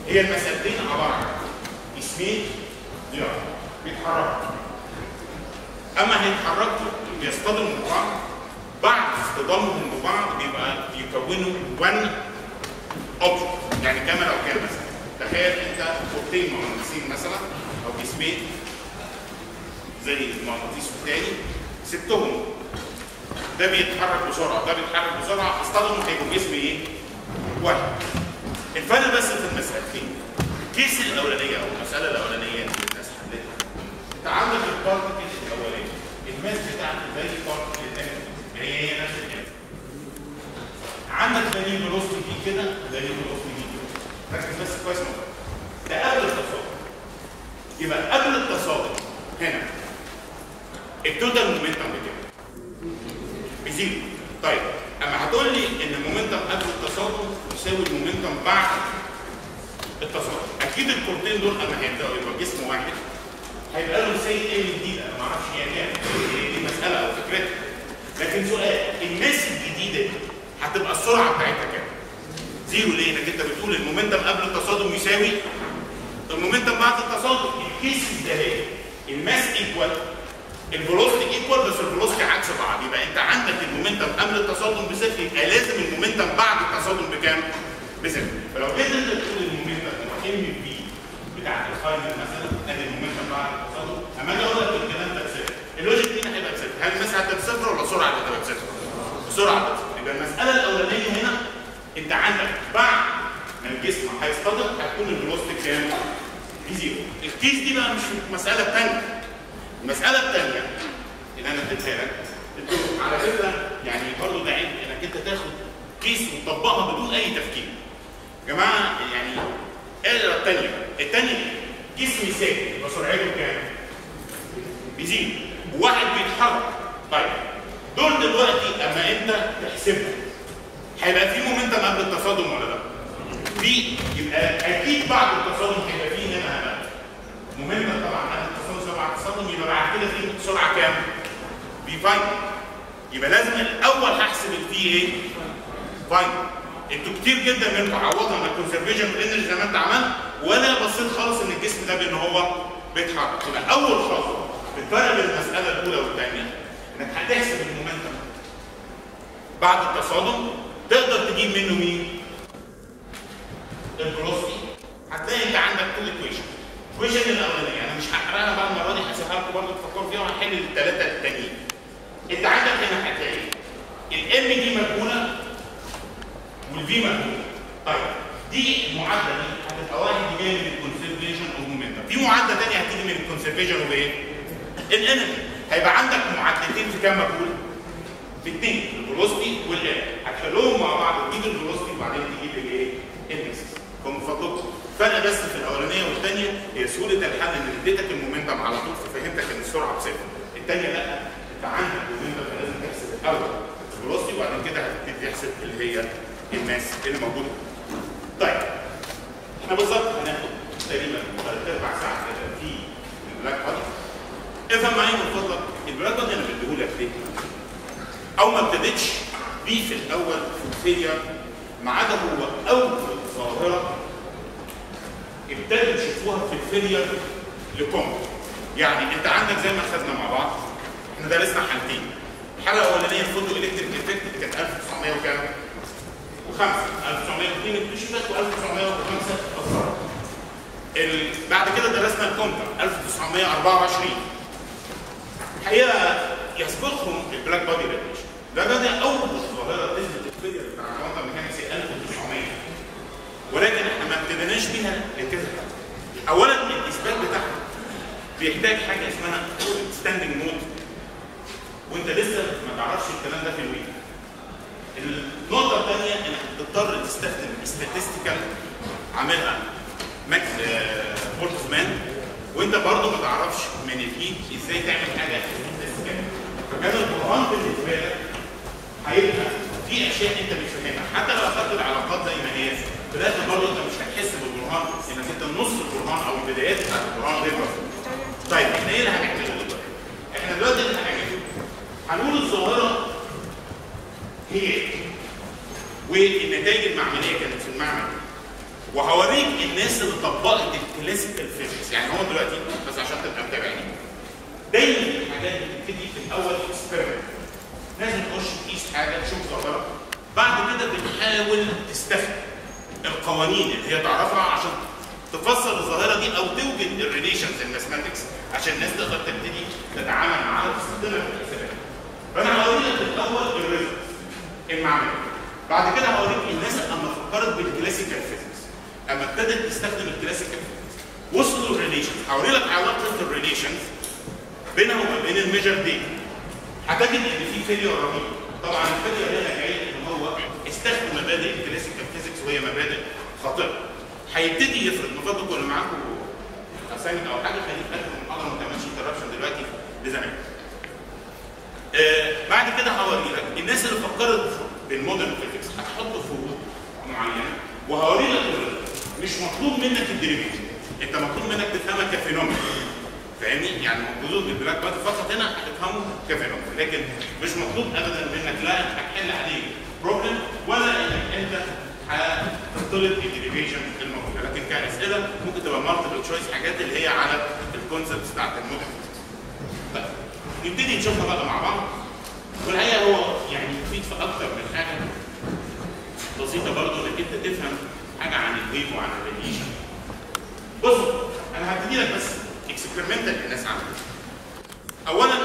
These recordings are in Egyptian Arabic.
هي المسألتين عبارة عن اسمين ضياء بيتحركوا اما هيتحركوا بيصطدموا ببعض بعد اصطدامهم ببعض بيبقى بيكونوا وان اوبجكت يعني كاميرا او كاميرا مثلا تخيل انت كورتين مغناطيسيين مثلا او جسمين زي المغناطيس الثاني سبتهم ده بيتحرك بسرعه ده بيتحرك بسرعه اصطدموا هيبقوا جسم ايه؟ واحد الفرق بس في المسألتين الكيس الاولانيه او المساله الاولانيه اللي الناس حلتها انت عندك البارتكل الاولاني الماس بتاعته زي البارتكل الثاني هي هي نفس الكلام عندك دليل فيلوسيتي دي كده دليل فيلوسيتي دي كده ركز بس كويس مره ده قبل التصادم يبقى قبل التصادم هنا التوتال مومنتم بكام؟ بزيرو طيب اما هتقول لي ان المومنتم قبل التصادم يساوي المومنتم بعد التصادم اكيد الكورتين دول اما هيبداوا يبقى جسم واحد هيبقى له سي ايه جديده انا ما اعرفش هي كام دي مساله او فكرتها لكن سؤال الناس الجديده دي هتبقى السرعه بتاعتها كام؟ زيرو ليه؟ انك انت بتقول المومنتم قبل التصادم يساوي المومنتم بعد التصادم الكيس ده هي الماس ايكوال الفيلوسيتي ايكوال بس الفيلوسيتي عكس بعض يبقى انت عندك المومنتم قبل التصادم بصفر يبقى لازم المومنتم بعد التصادم بكام؟ بصفر فلو جيت انت تقول المومنتم هو ام بي بتاعت الفاينل مثلا ادي المومنتم بعد التصادم اما اجي اقول لك الكلام ده بصفر اللوجيك هنا هيبقى بصفر هل المساحه هتبقى بصفر ولا السرعه هتبقى بصفر؟ السرعه هتبقى بصفر يبقى المساله الاولانيه هنا انت عندك بعد ما الجسم هيصطدم هتكون الفيلوسيتي كام؟ بزيرو الكيس دي بقى مش المساله الثانيه المساله الثانيه اللي انا اديتها لك انتوا على فكره يعني برضه ده عيب انك انت تاخد كيس وتطبقها بدون اي تفكير يا جماعه يعني اقرا الثانيه الثانيه جسم ساكن يبقى سرعته كام؟ بيزيد وواحد بيتحرك طيب دول دلوقتي اما انت تحسبهم هيبقى في مومنتم قبل التصادم ولا لا؟ في يبقى اكيد بعد التصادم هيبقى في هنا هنا مومنتم طبعا قبل التصادم بعد التصادم يبقى بعد كده في سرعه كام؟ في فاين يبقى لازم الاول هحسب الفي ايه؟ فاين انتوا كتير جدا منكم عوضها من الكونسرفيشن والانرجي زي ما انت عملت ولا بصيت خالص ان الجسم ده بان هو بيتحرك يبقى اول خطوه الفرق بين المساله الاولى والثانيه انك هتحسب المومنتم بعد التصادم تقدر تجيب منه مين؟ الفيلوسيتي هتلاقي انت عندك تو ايكويشن الايكويشن الاولانيه انا مش هحرقها بقى المره دي هسيبها لكم برضه تفكروا فيها وهحل الثلاثه التانيين انت عندك هنا هتلاقي الام دي مجهوله والفي مجهوله طيب دي المعادله دي هتبقى واحد جاي من الكونسرفيشن اوف مومنتم في معادله ثانيه هتيجي من الكونسرفيشن اوف ايه؟ الانرجي هيبقى عندك معادلتين في كام مجهول؟ في اثنين الفيلوسيتي والان هتحلهم مع بعض تجيب الفيلوسيتي وبعدين تجيب الايه؟ النكسس فمن فضلكم فرق بس في الاولانيه والثانيه هي سهوله الحل ان اديتك المومنتم على طول ففهمتك ان السرعه بصفر الثانيه لا انت عندك مومنتم فلازم تحسب الاول الفيلوسيتي وبعد كده هتبتدي تحسب اللي هي الماس اللي موجوده طيب احنا بالظبط هناخد تقريبا ثلاث ارباع ساعه كده في البلاك بادي افهم معايا من فضلك البلاك بادي انا بديهولك ليه؟ او ما ابتديتش بيه في الاول في الفيلير ما عدا هو اول ظاهره ابتدوا يشوفوها في الفيلير لكم يعني انت عندك زي ما خدنا مع بعض احنا درسنا حالتين الحاله الاولانيه الفوتو الكتريك افكت اللي كانت 1900 وكام؟ وخمسه 1902 اكتشفت و1905 اثرت ال... بعد كده درسنا الكونتر 1924 الحقيقه يسبقهم البلاك بادي راديشن ده ده اول ظاهره تثبت الفيلير بتاع الكوانتم ميكانكس 1900 ولكن احنا ما ابتديناش بيها لكذا اولا الاثبات بتاعها بيحتاج حاجه اسمها ستاندنج مود وانت لسه ما تعرفش الكلام ده في الويك النقطه الثانيه انك بتضطر تستخدم statistical عاملها ماكس بولتزمان وانت برضه ما تعرفش من الهيت ازاي تعمل حاجه statistical فكان القران بالنسبه لك هيبقى في اشياء انت مش فاهمها حتى لو اخدت العلاقات زي ما هي في الاخر برضه انت مش هتحس بالبرهان انك انت نص البرهان او البدايات بتاعت البرهان غير مفهوم. طيب احنا ايه اللي هنعمله دلوقتي؟ احنا دلوقتي اللي هنعمله هنقول الظاهره هي ايه؟ والنتائج المعمليه كانت في المعمل وهوريك الناس اللي طبقت الكلاسيكال فيزيكس يعني هو دلوقتي بس عشان تبقى متابعني دايما الحاجات بتبتدي في الاول اكسبيرمنت لازم تخش تقيس حاجه تشوف ظاهره بعد كده بتحاول تستخدم القوانين اللي هي تعرفها عشان تفسر الظاهره دي او توجد الريليشنز الماثماتكس عشان الناس تقدر تبتدي تتعامل معاها وتستخدمها في الحسابات. فانا هوري لك الاول الريزلتس المعمليه. بعد كده هوريك الناس اما فكرت بالكلاسيكال فيزيكس اما ابتدت تستخدم الكلاسيكال فيزيكس وصلوا الريليشنز هوري لك علاقه الريليشنز بينها وما بين الميجر دي هتجد ان في فيليور رهيب طبعا الفيليور هنا جاي ان هو استخدم مبادئ الكلاسيكال فيزيكس وهي مبادئ خاطئه هيبتدي يفرض المفروض يكون معاكم اسايمنت او حاجه خليك فاكر المحاضره ما تعملش انتربشن دلوقتي لزمان آه بعد كده هوري لك الناس اللي فكرت بالمودرن فيزيكس هتحط فروض معينه وهوري لك الريزلت. مش مطلوب منك الديريفيشن انت مطلوب منك تفهمها كفينومين فاهمني؟ يعني موجود بالبلاك بادي فقط هنا هتفهمه كفينومين لكن مش مطلوب ابدا منك لا انت هتحل عليه بروبلم ولا انك انت هتطلب الديريفيشن الموجوده لكن كاسئله ممكن تبقى مالتيبل تشويس حاجات اللي هي على الكونسبتس بتاعت المودرن طيب نبتدي نشوفها بقى مع بعض والحقيقه هو يعني يفيد في اكتر من حاجه بسيطه برضه انك انت تفهم حاجه عن الويف وعن الراديشن بص انا هبتدي لك بس اكسبيرمنتال الناس عملت اولا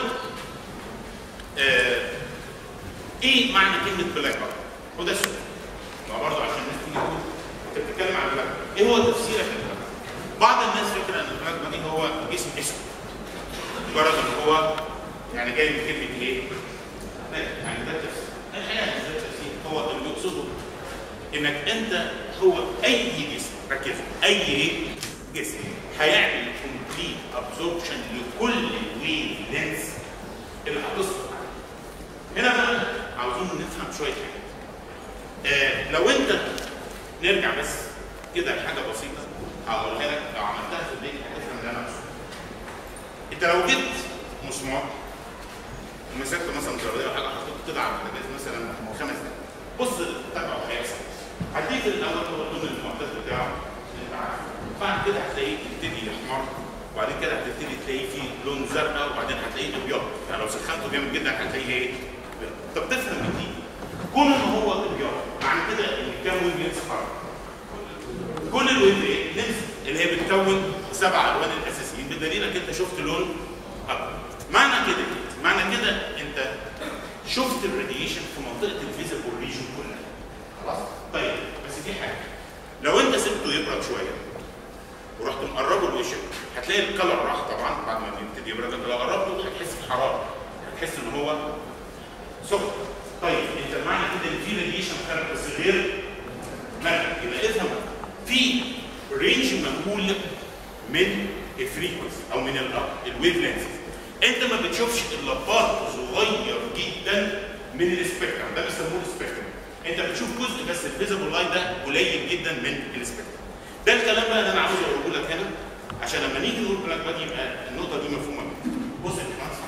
آه ايه معنى كلمه بلاك بار؟ وده سؤال ما برضه عشان الناس تيجي تقول انت بتتكلم عن البلاك ايه هو تفسيرك للبلاك بعض الناس فاكره ان البلاك دي هو جسم اسود مجرد ان هو يعني جاي من كلمه ايه؟ لا يعني ده التفسير الحقيقه مش ده التفسير هو اللي بيقصده انك انت هو اي جسم ركز اي ايه؟ جسم هيعمل كومبليت ابزوربشن لكل الويف لينس اللي هتصل هنا بقى عاوزين نفهم شويه حاجات آه لو انت نرجع بس كده لحاجه بسيطه هقولها لك لو عملتها في البيت هتفهم اللي انا اقصده انت لو جبت مسمار ومسكت مثلا زراريه او حاجه حطيته كده على البوتاجاز مثلا خمس دقايق بص تابعه هيحصل هديك الاول هو اللون المعتاد بتاعه اللي انت عارفه بعد كده هتلاقيه يبتدي يحمر وبعدين كده هتبتدي تلاقيه فيه لون زرقاء وبعدين هتلاقيه ابيض يعني لو سخنته جامد جدا هتلاقيه ايه؟ ابيض طب تفهم من دي كون ان هو ابيض معنى كده ان كام ويف لينس حركه كل الويف ايه؟ لينس اللي هي بتكون سبع الوان الاساسيين بدليل انك انت شفت لون ابيض معنى كده إيه؟ معنى كده انت شفت الراديشن في منطقه الفيزيبل ريجن كلها خلاص طيب بس في حاجه لو انت سبته يبرد شويه ورحت مقربه لوشك هتلاقي الكلر راح طبعا بعد ما يبتدي يبرد لو قربته هتحس بحراره هتحس ان هو سخن طيب انت معنى كده ان في راديشن خارج بس غير مرئي يبقى افهم في رينج مهول من الفريكونسي او من الويف لينث انت ما بتشوفش الا بارت صغير جدا من السبيكترم ده بيسموه السبيكترم انت بتشوف جزء بس الفيزيبل لايت ده قليل جدا من السبيكترم ده الكلام بقى اللي انا عاوز اقوله لك هنا عشان لما نيجي نقول بلاك بادي يبقى النقطه دي مفهومه بص يا باشمهندس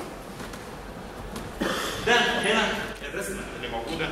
ده هنا الرسمه اللي موجوده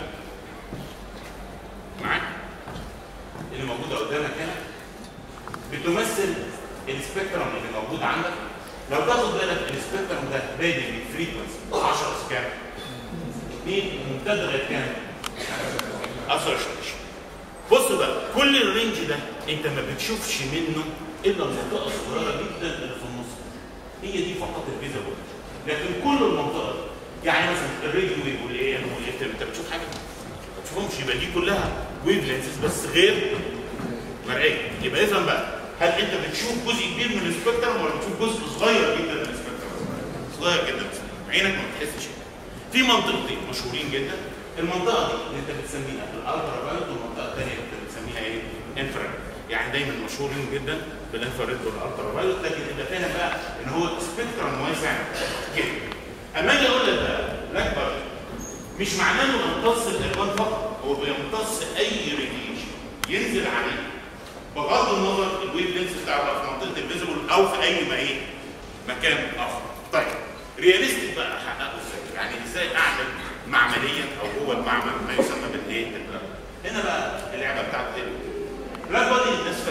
معاك اللي موجوده قدامك هنا بتمثل السبيكترم اللي موجود عندك لو تاخد بالك السبيكترم ده بادئ بفريكونسي 10 سكان مين ممتد لغايه كام؟ 10 بص بقى كل الرينج ده انت ما بتشوفش منه الا المنطقه الصغيره جدا اللي في النص هي دي فقط الفيزيبل لكن كل المنطقه دي يعني مثلا الراديو ويف والاي ام والاف انت بتشوف حاجه ما بتشوفهمش يبقى دي كلها ويف لينسز بس غير مرئيه يبقى افهم بقى هل انت بتشوف جزء كبير من السبيكترم ولا بتشوف جزء صغير جدا من السبيكترم؟ صغير جدا بس عينك ما بتحسش في منطقتين مشهورين جدا المنطقه دي اللي انت بتسميها الالترا فايولت والمنطقه الثانيه اللي انت بتسميها ايه؟ انفراريد يعني دايما مشهورين جدا بالانفراريد والالترا فايولت لكن انت فاهم بقى ان هو سبيكترم واسع جدا اما اجي اقول لك بقى بلاك بادي مش معناه انه يمتص الالوان فقط هو بيمتص اي راديشن ينزل عليه بغض النظر الويف لينس بتاعه بقى في منطقه الفيزيبل او في اي ما ايه مكان اخر طيب رياليستيك بقى احققه ازاي؟ يعني ازاي اعمل معمليا او هو المعمل ما يسمى بالايه؟ البلاك هنا بقى اللعبه بتاعت ايه؟ بلاك بادي الناس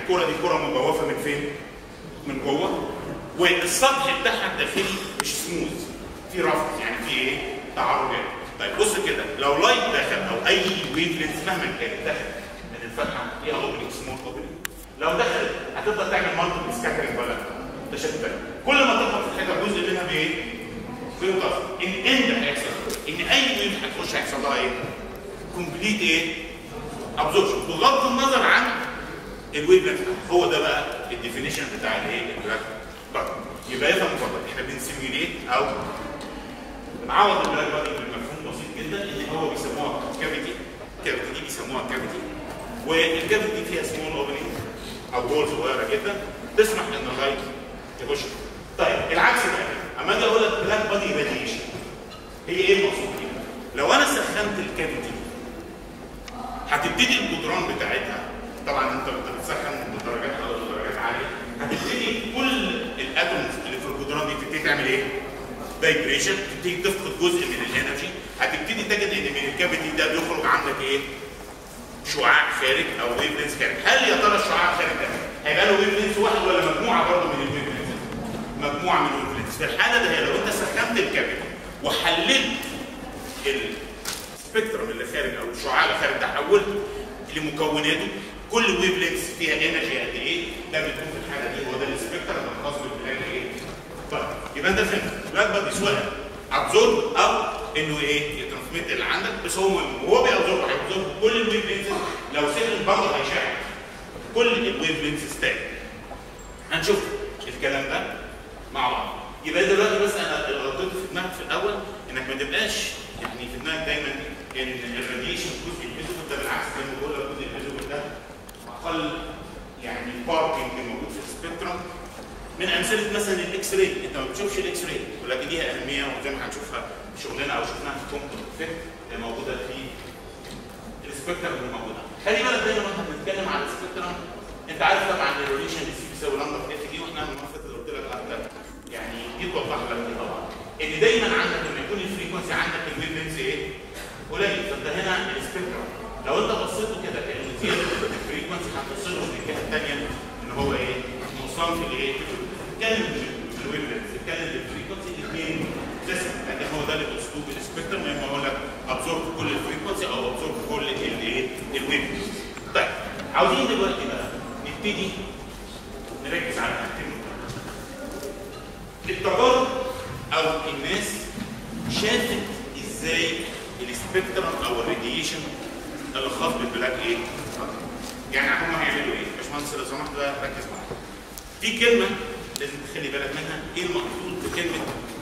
الكره دي كره مجوفه من فين؟ من جوه والسطح بتاعها الداخلي مش سموث في رفض يعني في ايه؟ تعرجات طيب بص كده لو لايت دخل او اي ويف لينز مهما كانت دخل من الفتحه فيها اوبننج سمول اوبننج لو دخلت هتفضل تعمل مالتيبل سكاترنج ولا تشتت كل ما تخبط في الحته جزء منها بايه؟ بينقص ان ان ده هيحصل ان اي ويف هتخش هيحصل لها ايه؟ كومبليت ايه؟ ابزوربشن بغض النظر عن الويف لينث هو ده بقى الديفينيشن بتاع الايه؟ البلاك بادي يبقى يفهم اتفضل احنا بنسيميوليت او بنعوض البلاك بادي بمفهوم بسيط جدا ان هو بيسموها كافيتي الكافيتي دي بيسموها كافيتي والكافيتي دي فيها سمول اوبننج او بول صغيره جدا تسمح ان اللايت يخش طيب العكس بقى اما اجي اقول لك بلاك بادي راديشن هي ايه المقصود بيها؟ لو انا سخنت الكافيتي هتبتدي الجدران بتاعتها طبعا انت بتسخن بدرجات درجات عاليه هتبتدي كل الاتومز اللي في الجدران دي تبتدي تعمل ايه؟ فايبريشن تبتدي تفقد جزء من الانرجي هتبتدي تجد ان من الكافيتي ده بيخرج عندك ايه؟ شعاع خارج او ويف لينز خارج هل يا ترى الشعاع الخارج ده هيبقى له ويف لينز واحد ولا مجموعه برضه من الويف لينز؟ مجموعه من الويف لينز في الحاله ده هي لو انت سخنت الكافيتي وحللت السبيكترم اللي خارج او الشعاع اللي خارج ده حولته لمكوناته كل ويف لينز فيها انرجي قد ايه ده بتكون في الحاله دي هو ده السبيكترم الخاص بالبلاك ايه طيب يبقى انت فهمت البلاك بادي سواء ابزورب او انه ايه يترانسميت اللي عندك بس هو مهم وهو بيابزورب هيابزورب كل الويف لينز لو سخن برضه هيشع كل الويف لينز تاني هنشوف الكلام ده مع بعض يبقى دلوقتي بس انا اللي غلطته في دماغك في الاول انك ما تبقاش يعني في دماغك دايما ان الراديشن جزء الفيزيكال ده بالعكس زي ما بقول لك جزء الفيزيكال ده اقل يعني باركنج موجود في السبيكترم من امثله مثلا الاكس راي انت ما بتشوفش الاكس راي ولكن ليها اهميه وزي ما هنشوفها في شغلنا او شفناها في كومبوت افكت اللي موجوده في السبيكترم اللي موجوده خلي بالك دايما واحنا بنتكلم على السبيكترم انت عارف طبعا الريليشن دي بيساوي لامدا في اف دي واحنا المنافذه اللي قلت لك عليها يعني دي توضح لك دي طبعا ان دايما عندك لما يكون الفريكونسي عندك الويف لينز ايه؟ قليل فانت هنا السبيكترم لو انت بصيت له كده كانه زياده الفريكونسي هتوصله من الجهه الثانيه ان هو ايه؟ نقصان في الايه؟ اتكلم في الويف لينز اتكلم في الفريكونسي الاثنين جسم لكن هو ده اللي باسلوب السبيكترم لما اقول لك ابزورب كل الفريكونسي او ابزورب كل الايه؟ الويف طيب عاوزين دلوقتي بقى نبتدي نركز على حاجتين التجارب او الناس شافت ازاي السبيكترم او الراديشن اللي خاص بالبلاك ايه؟ يعني هم هيعملوا ايه؟ باشمهندس لو سمحت بقى ركز معايا. في كلمه لازم تخلي بالك منها ايه المقصود بكلمه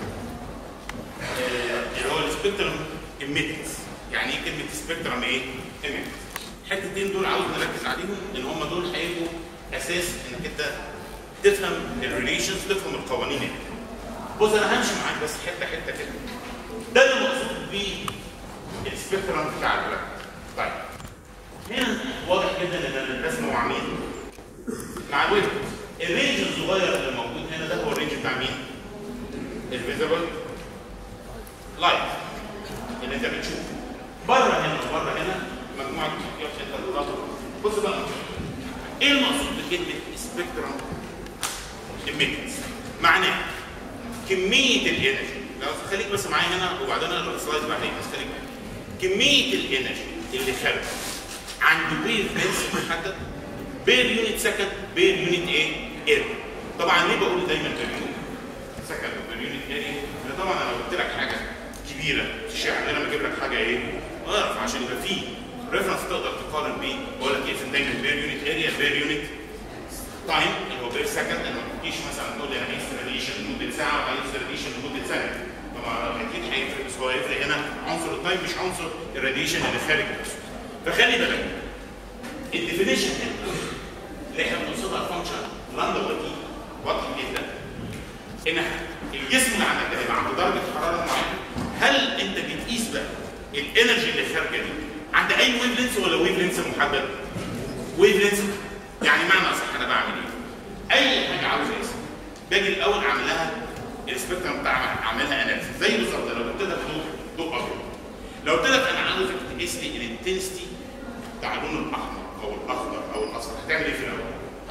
آه اللي هو السبيكترم ايميتنس يعني ايه كلمه سبيكترم ايه؟ ايميتنس الحتتين دول عاوز نركز عليهم ان هم دول هيبقوا اساس انك انت تفهم الريليشنز تفهم القوانين دي. بص انا همشي معاك بس حته حته كده. ده اللي مقصود بيه السبيكترم بتاع البلاك. طيب هنا واضح جدا ان الرسم مع مين؟ مع الويف الرينج الصغير اللي موجود هنا ده هو الرينج بتاع مين؟ الفيزبل لايت اللي انت بتشوفه. بره هنا وبره هنا مجموعه خطوط انت بتلاحظ بص بقى ايه المقصود بكلمه سبيكترم ايميتنس؟ معناه كميه الانرجي لو خليك بس معايا هنا وبعدين اقرا السلايد بعدين بس خليك كميه الانرجي اللي خارجه عند ويف لينس محدد بير يونت سكند بير يونت ايه؟ اريا طبعا ليه بقول دايما بير يونت سكند وبير يونت اريا؟ لان طبعا انا قلت لك حاجه كبيره الشعر انا بجيب لك حاجه ايه؟ اعرف عشان يبقى فيه ريفرنس تقدر تقارن بيه بقول لك اقسم دايما بير يونت اريا بير يونت تايم اللي هو بير سكند انا ما تجيش مثلا تقول لي انا عايز راديشن لمده ساعه وعايز راديشن لمده سنه طبعا اكيد هيفرق بس هو هيفرق هنا عنصر التايم مش عنصر الراديشن اللي خارج نفسه فخلي بالك الديفينيشن اللي احنا بنوصلها فانكشن لامدا دي واضح جدا ان الجسم اللي عندك ده هيبقى عنده درجه حراره معينه هل انت بتقيس بقى الانرجي اللي خارجه دي عند اي ويف لينس ولا ويف لينس محدد؟ ويف لينس يعني معنى اصح انا بعمل ايه؟ اي حاجه عاوز اقيسها باجي الاول اعمل لها السبيكترم بتاعها اعملها اناليسيس زي بالظبط لو قلت لك ضوء ضوء ابيض لو قلت لك انا عاوزك تقيس لي الانتنستي بتاع اللون الاحمر او الاخضر او الاصفر هتعمل ايه في الاول؟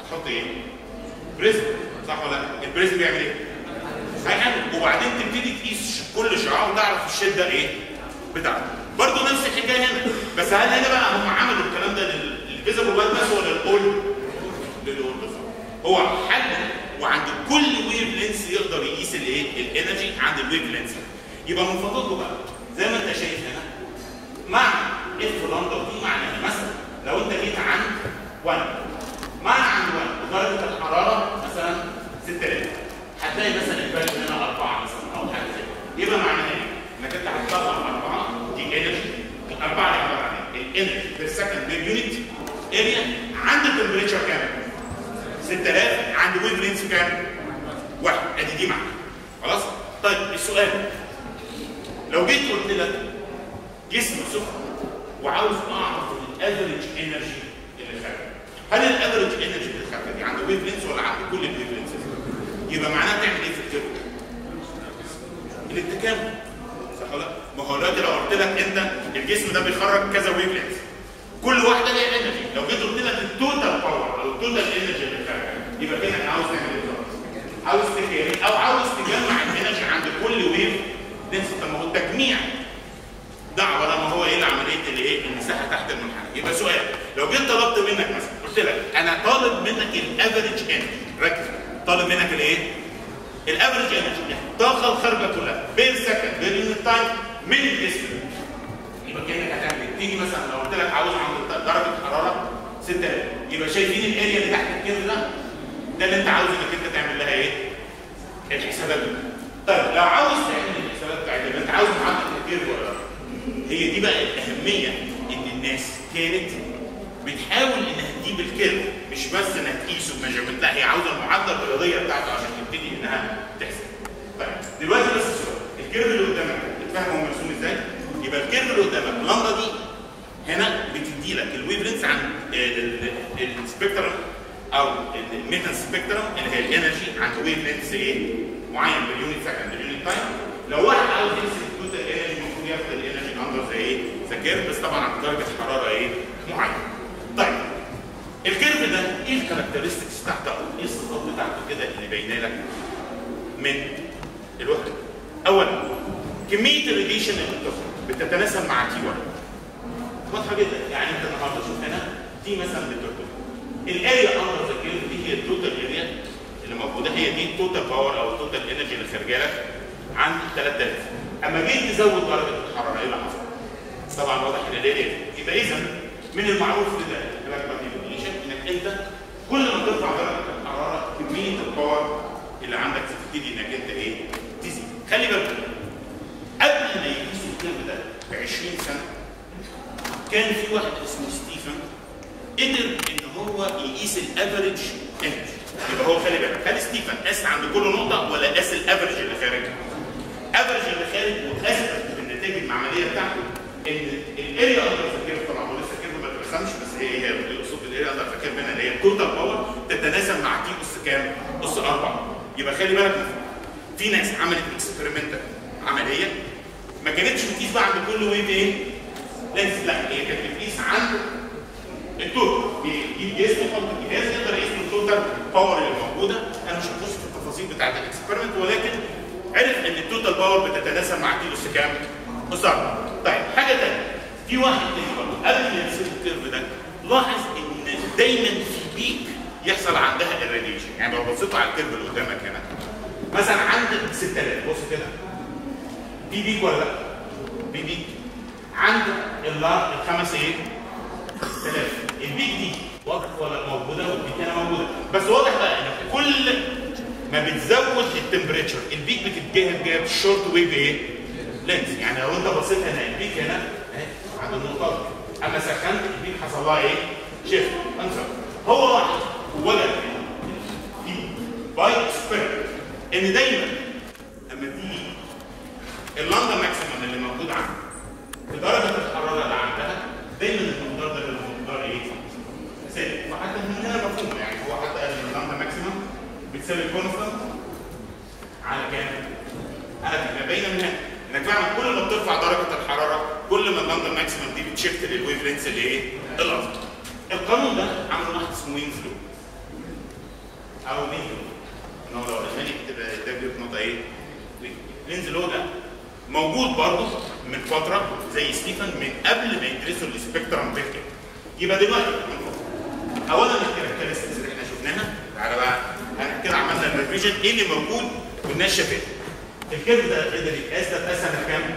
هتحط ايه؟ بريزم صح ولا لا؟ البريزم بيعمل ايه؟ هيقلب وبعدين تبتدي تقيس كل شعاع وتعرف الشده ايه؟ بتاعته برضه نفس الحكايه هنا بس هل هنا بقى هم عملوا الكلام ده للفيزبل لايت بس ولا للاول؟ للاول بس هو حل وعند كل ويف لينس يقدر يقيس الايه؟ الانرجي عند الويف لينس يبقى من فضلكم بقى زي ما انت شايف هنا مع اف لامدا دي معناها مثلا لو انت جيت عند 1 معنى عند 1 ودرجه الحراره مثلا 6000 هتلاقي مثلا الفاليو هنا 4 مثلا او حاجه زي كده يبقى معناها ايه؟ انك انت هتطلع 4 دي انرجي 4 دي عباره عن ايه؟ الانرجي بير سكند بير يونت اريا عند التمبريتشر كام؟ 6000 عند ويف لينس كام؟ واحد ادي دي معنى خلاص؟ طيب السؤال لو جيت قلت لك جسم سخن وعاوز اعرف الافريج انرجي اللي خارجه هل الافريج انرجي اللي خارجه دي عند ويف لينس ولا عند كل الويف لينس يبقى معناها تعمل ايه في الكيرف الاتكام صح ولا لا؟ ما هو دلوقتي لو قلت لك انت الجسم ده بيخرج كذا ويف لينس كل واحده ليها انرجي لو جيت قلت لك التوتال باور او التوتال انرجي اللي خارجه يبقى كده عاوز تعمل ايه بالظبط؟ عاوز تكامل او عاوز تجمع الانرجي عند كل ويف لينس طب ما هو التجميع ده عباره ما هو ايه عمليه الايه المساحه تحت المنحنى يبقى سؤال لو جيت طلبت منك مثلا قلت لك انا طالب منك الافريج انرجي ركز طالب منك الايه الافريج انرجي الطاقه الخارجه كلها بير سكند بير يونت تايم من الجسم يبقى كانك هتعمل ايه تيجي مثلا لو قلت لك عاوز عند درجه حراره 6000 يبقى شايفين الاريا اللي تحت الكيرف ده ده اللي انت عاوز انك انت تعمل لها ايه الحسابات دي طيب لو عاوز تعمل الحسابات بتاعتها يبقى انت عاوز معدل الكيرف ولا لا هي دي بقى الاهميه ان الناس كانت بتحاول انها تجيب الكيرف مش بس انها تقيسه بميجرمنت لا هي عاوزه المعادله الرياضيه بتاعته عشان تبتدي انها تحسب. طيب دلوقتي بس السؤال الكيرف اللي قدامك اتفهم هو مرسوم ازاي؟ يبقى الكيرف اللي قدامك اللمبه دي هنا بتدي لك الويف لينس عن السبيكترم او الميتال سبيكترم اللي هي الانرجي عند ويف لينس ايه؟ معين باليونت سكند باليونت تايم لو واحد عاوز يحسب التوتال انرجي المفروض ياخد الانرجي اندر زي ايه؟ زي كيرف بس طبعا عند درجه حراره ايه؟ معينه. طيب الكيرف ده ايه الكاركترستكس بتاعته او ايه الصفات بتاعته كده اللي باينه لك من الوحده؟ اولا كميه الراديشن اللي بتخرج بتتناسب مع تي 1 واضحه جدا يعني انت النهارده شوف هنا تي مثلا بترتفع الاريا اندر ذا كيرف دي هي التوتال اريا اللي موجوده هي دي التوتال باور او التوتال انرجي اللي خارجه لك عند 3000 اما جيت تزود درجه الحراره ايه اللي حصل؟ طبعا واضح ان الاريا يبقى اذا من المعروف لده الكلام انك انت كل ما ترفع درجه الحراره كميه الباور اللي عندك تبتدي انك انت ايه؟ تزيد خلي بالك قبل ما يقيسوا الكلام ده ب 20 سنه كان في واحد اسمه ستيفن قدر ان هو يقيس الافريج انرجي يبقى هو خلي بالك هل ستيفن قاس عند كل نقطه ولا قاس الافريج اللي خارج؟ افريج اللي خارج واثبت بالنتائج المعمليه بتاعته ان الاريا اندر فاكر طبعا هو لسه كلمه ما تفهمش بس هي هي اقصد الاريا اندر فاكر منها اللي هي التوتال باور تتناسب مع تي اس كام؟ اس 4 يبقى خلي بالك من في ناس عملت اكسبيرمنت عمليه ما كانتش بتقيس بقى عند كل ويف ايه؟ لينس لا هي كانت بتقيس عند التوتال بيجيب جسم يحط الجهاز يقدر يقيس التوتال باور اللي موجوده انا مش هخش في التفاصيل بتاعت الاكسبيرمنت ولكن عرف ان التوتال باور بتتناسب مع تي اس كام؟ اس 4 طيب حاجه ثانيه في واحد تاني برضه قبل ما يرسم الكيرف ده لاحظ ان دايما في بيك يحصل عندها الراديشن يعني لو بصيتوا على الكيرف اللي قدامك هنا مثلا عند 6000 بص كده في بيك ولا لا؟ في بيك عند اللار الخمس ايه؟ 6000 البيك دي واضح ولا موجوده والبيك هنا موجوده بس واضح بقى ان كل ما بتزود التمبريتشر البيك بتتجه جايه بالشورت ويف ايه؟ لينس يعني لو انت بصيت هنا البيك هنا اهي عند النقطه دي اما سخنت البيك حصل لها ايه؟ شيفت انسر هو واحد وجد في باي اكسبيرمنت ان دايما لما تيجي اللندن ماكسيمم اللي موجود عندك بدرجه الحراره اللي عندها دايما المقدار ده بيبقى مقدار ايه؟ ثابت فحتى من هنا مفهوم يعني هو حتى قال ان اللندن ماكسيمم بتساوي كونستانت على كام؟ على كام؟ باينه من هنا انك فعلا كل ما بترفع درجه الحراره كل ما اللندن ماكسيمم دي بتشفت للويف لينس اللي ايه؟ الاصغر. القانون ده عمل واحد اسمه وينز لو. او مين ان هو لو الماني بتبقى ده بيبقى نقطه ايه؟ لينز لو ده موجود برضه من فتره زي ستيفن من قبل ما يدرسوا السبيكترم بيكتر يبقى دلوقتي اولا الكاركترستكس اللي احنا شفناها تعالى بقى احنا كده عملنا الريفيجن ايه اللي موجود والناس شافته الكيرف ده قدر يتقاس ده اتقاس سنه كام؟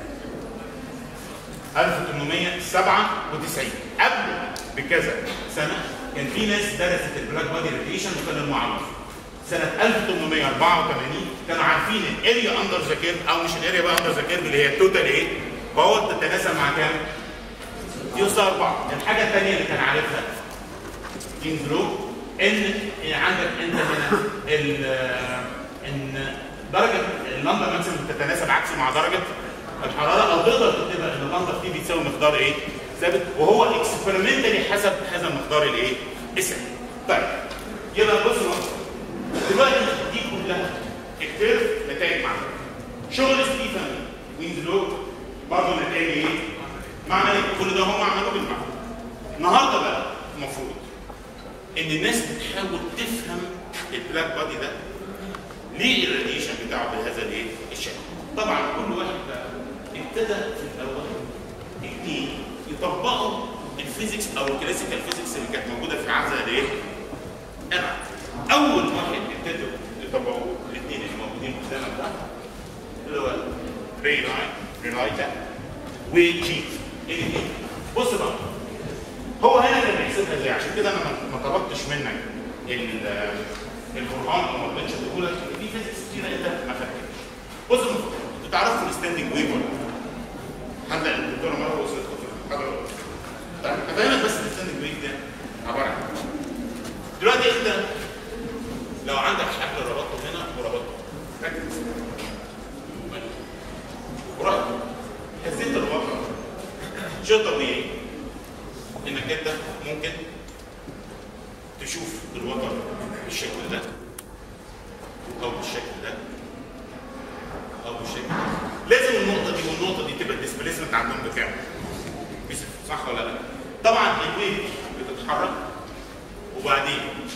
1897 قبل بكذا سنه كان في ناس درست البلاك بادي راديشن وكان المعرف سنه 1884 كانوا عارفين الاريا اندر ذا كيرف او مش الاريا بقى اندر ذا كيرف اللي هي التوتال ايه؟ باور تتناسب مع كام؟ يوصل 4 الحاجه الثانيه اللي كان عارفها جيمس لو ان عندك انت هنا ال ان درجه اللمبه مثلا بتتناسب عكسي مع درجه الحراره او تقدر تكتبها ان اللمبه فيه بتساوي مقدار ايه؟ ثابت وهو اكسبيرمنتالي حسب هذا المقدار الايه؟ الثابت. طيب يبقى بص دلوقتي دي كلها الكيرف نتائج معانا. شغل ستيفن وينزلو برضه نتائج ايه؟ معنى ايه؟ كل ده هم عملوه بالمعنى. النهارده بقى المفروض ان الناس بتحاول تفهم البلاك بادي ده ليه الراديشن بتاعه بهذا الايه؟ الشكل. طبعا كل واحد بقى ابتدى في الاول الاثنين يطبقوا الفيزيكس او الكلاسيكال فيزيكس اللي كانت موجوده في عزل الايه؟ انا اول واحد ابتدوا يطبقوا الاثنين اللي موجودين قدامك ده اللي هو ري لاين ريلايتا وجي الاثنين بص بقى هو هنا كان بيحسبها ازاي عشان كده انا ما طلبتش منك البرهان او ما رضيتش تقول لك في فيزيكس كتير انت ما خدتهاش بص انتوا تعرفوا الستاندنج ويف ولا حد الدكتوره مره وصلت في المحاضره طيب هفهمك بس الستاندنج ويف ده عباره عن دلوقتي انت لو عندك حبل ربطته هنا وربطته ركز ورحت هزيت الوتر شيء طبيعي انك انت ممكن تشوف الوتر بالشكل ده او بالشكل ده او بالشكل ده لازم النقطه دي والنقطه دي تبقى الديسبيسمنت عندهم بكام صح ولا لا طبعا الويف بتتحرك وبعدين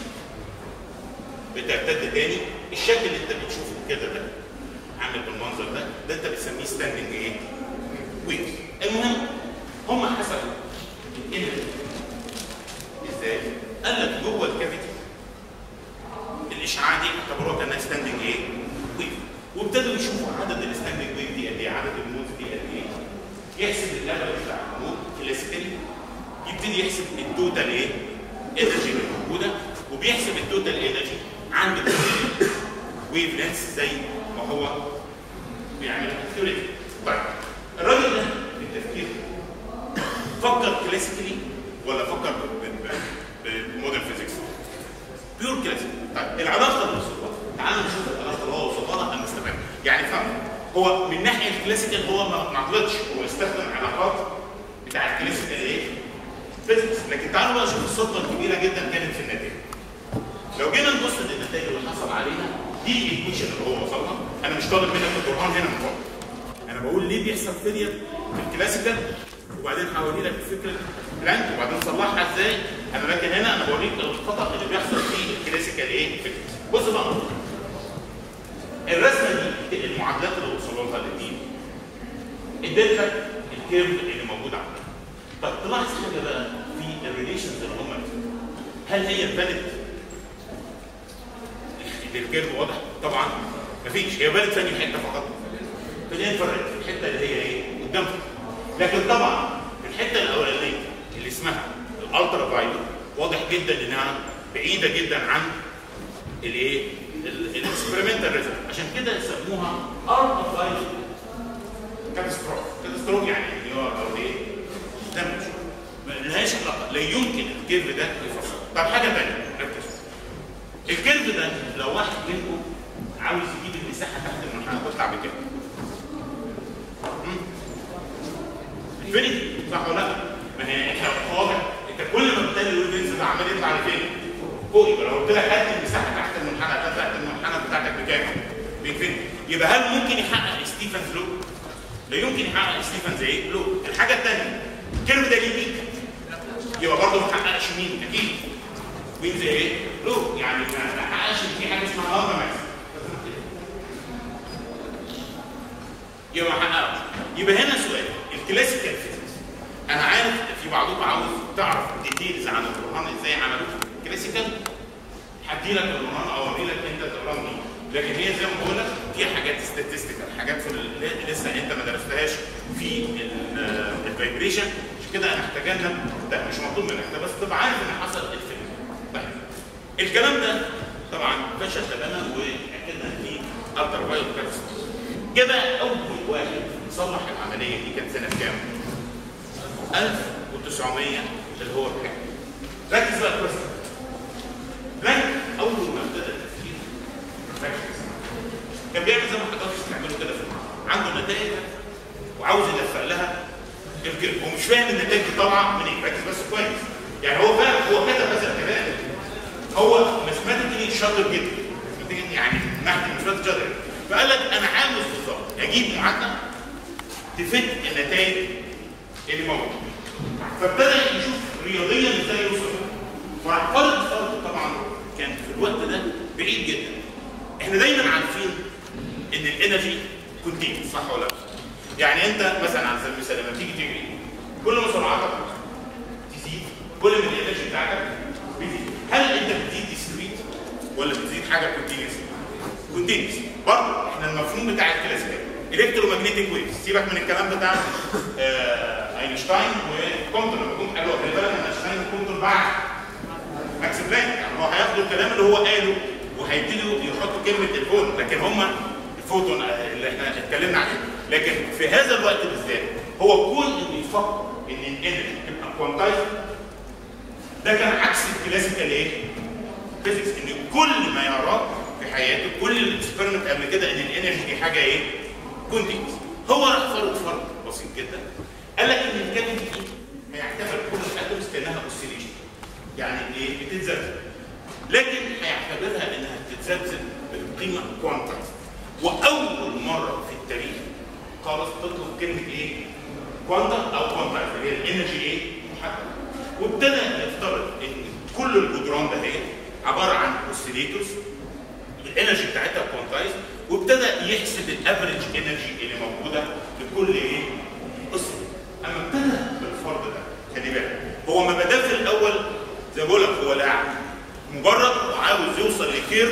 بترتد تاني الشكل اللي انت بتشوفه كده ده عامل بالمنظر ده ده انت بتسميه ستاندنج ايه ويف المهم هم حسبوا الانرجي ازاي قال لك جوه الكافيتي الاشعاع دي اعتبروها كانها ستاندنج ايه ويف وابتدوا يشوفوا عدد الستاندنج ويف دي قد ايه عدد الموز دي قد ايه يحسب الليفل بتاع المود كلاسيكالي يبتدي يحسب التوتال ايه انرجي اللي موجوده وبيحسب التوتال انرجي عند كل ويف لينس زي ما هو بيعمل ثيوريتي طيب الراجل ده بالتفكير فكر كلاسيكالي ولا فكر بمودرن فيزيكس بيور كلاسيك طيب العلاقه اللي وصلت تعالوا نشوف العلاقه اللي هو وصل لها المستمر يعني فهم هو من ناحيه الكلاسيكال هو ما اعتقدش هو استخدم علاقات بتاع الكلاسيكال ايه؟ فيزيكس لكن تعالوا بقى نشوف الصدمه الكبيره جدا كانت في النتائج لو جينا نبص للنتائج اللي حصل عليها دي الايكويشن اللي هو وصلها انا مش طالب منك القران هنا من فوق انا بقول ليه بيحصل فيلير في الكلاسيكال وبعدين هوري لك فكره بلانك وبعدين صلحها ازاي انا لكن هنا انا بوريك الخطا اللي بيحصل في الكلاسيكال ايه فكره بص بقى الرسمه دي المعادلات اللي وصلوا لها الاثنين اديت لك الكيرف اللي موجود عندك طب تلاحظ حاجه بقى في الريليشنز اللي هم هل هي فاليد الكيرف واضح طبعا مفيش هي فاليد ثاني حته فقط في الانفراد في الحته اللي هي ايه قدامك لكن طبعا في الحته الاولانيه اللي اسمها الالترا فايلوت واضح جدا انها بعيده جدا عن الايه الاكسبيرمنتال ريزلت عشان كده يسموها الترا فايلوت كاتاستروف كاتاستروف يعني انهيار او ايه دمج ما لهاش علاقه لا يمكن الكيرف ده يفصل طب حاجه ثانيه ركز الكيرف ده لو واحد منكم عاوز يجيب المساحه تحت المنحنى تطلع بكام؟ انفينيتي صح ولا لا؟ ما هي انت واضح انت كل ما بتلاقي الويف بينزل عمال يطلع لفين؟ فوق يبقى لو قلت لك هات المساحه تحت المنحنى هات تحت المنحنى بتاعتك بكام؟ بانفينيتي يبقى هل ممكن يحقق ستيفنز لو؟ لا يمكن يحقق ستيفنز ايه؟ لو الحاجه الثانيه الكيرف ده ليه بيك؟ يبقى برضه ما حققش مين؟ اكيد مين زي ايه؟ لو يعني ما ما حققش ان في حاجه اسمها لامدا ماكس يبقى ما حققش يبقى هنا سؤال الكلاسيكال فيزيكس انا عارف في بعضكم عاوز تعرف ديتيلز عن البرهان ازاي عملوه كلاسيكال هدي لك البرهان او اوري لك انت تقرا منين لكن هي زي ما بقول لك فيها حاجات ستاتستيكال حاجات في ال- لسه انت ما درستهاش في الفايبريشن عشان كده انا هتجنب ده مش مطلوب منك ده بس تبقى عارف ان حصل الفيلم طيب الكلام ده طبعا فشل تماما واكدنا ان في التر وايلد كارثه كده اول واحد صلح العمليه دي كانت سنه كام؟ 1900 اللي هو بلانك ركز بقى كويس بلانك اول ما ابتدى التفكير ركز كان بيعمل زي ما حضرتك بتعملوا كده في المعرض عنده نتائج وعاوز يدفق لها الكلب ومش فاهم النتائج دي طالعه منين ركز بس كويس يعني هو فاهم هو كتب هذا الكلام هو ماثيماتيكلي شاطر جدا mathematically يعني من ناحيه الماثيماتيك شاطر فقال لك انا عاوز بالظبط اجيب معادله تفت النتائج اللي موجوده فابتدى يشوف رياضيا ازاي يوصل وراح فرض فرض طبعا كان في الوقت ده بعيد جدا احنا دايما عارفين ان الانرجي كونتين صح ولا لا؟ يعني انت مثلا على سبيل المثال لما تيجي تجري كل ما سرعتك تزيد كل ما الانرجي بتاعتك بتزيد هل انت بتزيد ديسكريت ولا بتزيد حاجه كونتينيوس؟ كونتينيوس برضه احنا المفهوم بتاع الكلاسيكال الكترومagnetic ويفز سيبك من الكلام بتاع آه اينشتاين وكونتر لما كنت قالوا خلي بالك ان اينشتاين وكونتر بعد ماكس بلانك يعني هو هياخدوا الكلام اللي هو قاله وهيبتدوا يحطوا كلمه الفون لكن هم الفوتون اللي احنا اتكلمنا عليه لكن في هذا الوقت بالذات هو كل اللي يفكر ان الانرجي تبقى كوانتايز ده كان عكس الكلاسيكال ايه؟ فيزيكس ان كل ما يراه في حياته كل الاكسبيرمنت قبل كده ان الانرجي دي حاجه ايه؟ كونتينوس هو راح فرض فرض بسيط جدا قال لك ان الكابل دي هيعتبر كل الاتومز كانها اوسيليشن يعني ايه؟ بتتذبذب لكن هيعتبرها انها بتتذبذب بالقيمه كوانتايز واول مره في التاريخ خالص تطلب كلمه ايه؟ كوانتا او كوانتايز اللي هي الانرجي ايه؟ محدده وابتدى يفترض ان كل الجدران ده هي عباره عن اوسيليتورز الانرجي بتاعتها كوانتايز وابتدى يحسب الافريج انرجي اللي موجوده لكل ايه؟ قصه اما ابتدى بالفرض ده خلي بالك هو ما بدا في الاول زي ما بقول لك هو لاعب مجرد وعاوز يوصل لكيرف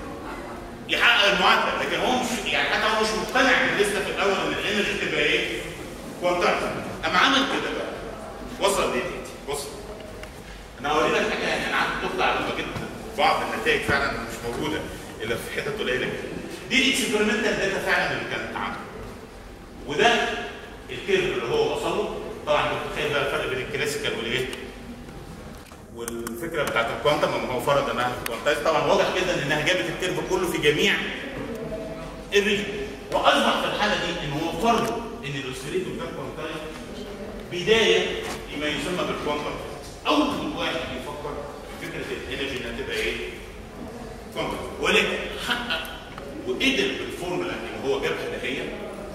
يحقق المعادله لكن هو مش يعني حتى هو مش مقتنع ان لسه في الاول ان الانرجي تبقى ايه؟ كوانتايز اما عمل كده بقى وصل ليه دي؟ بص انا هوري لك حاجه يعني انا قعدت تطلع لما جبت بعض النتائج فعلا مش موجوده الا في حتت قليله كده. دي الاكسبيرمنتال داتا فعلا اللي كانت عنده وده الكيرف اللي هو وصل له طبعا انت متخيل بقى الفرق بين الكلاسيكال والايه والفكره بتاعت الكوانتم لما هو فرض انها كوانتايز طبعا واضح جدا انها جابت الكيرف كله في جميع الريجن واصبح في الحاله دي ان هو فرض ان الاوسيليتور ده كوانتايز بدايه لما يسمى بالكوانتم اول واحد يفكر في فكره الانرجي انها تبقى ايه؟ كوانتم ولكن حقق وقدر بالفورمولا اللي هو جابها اللي هي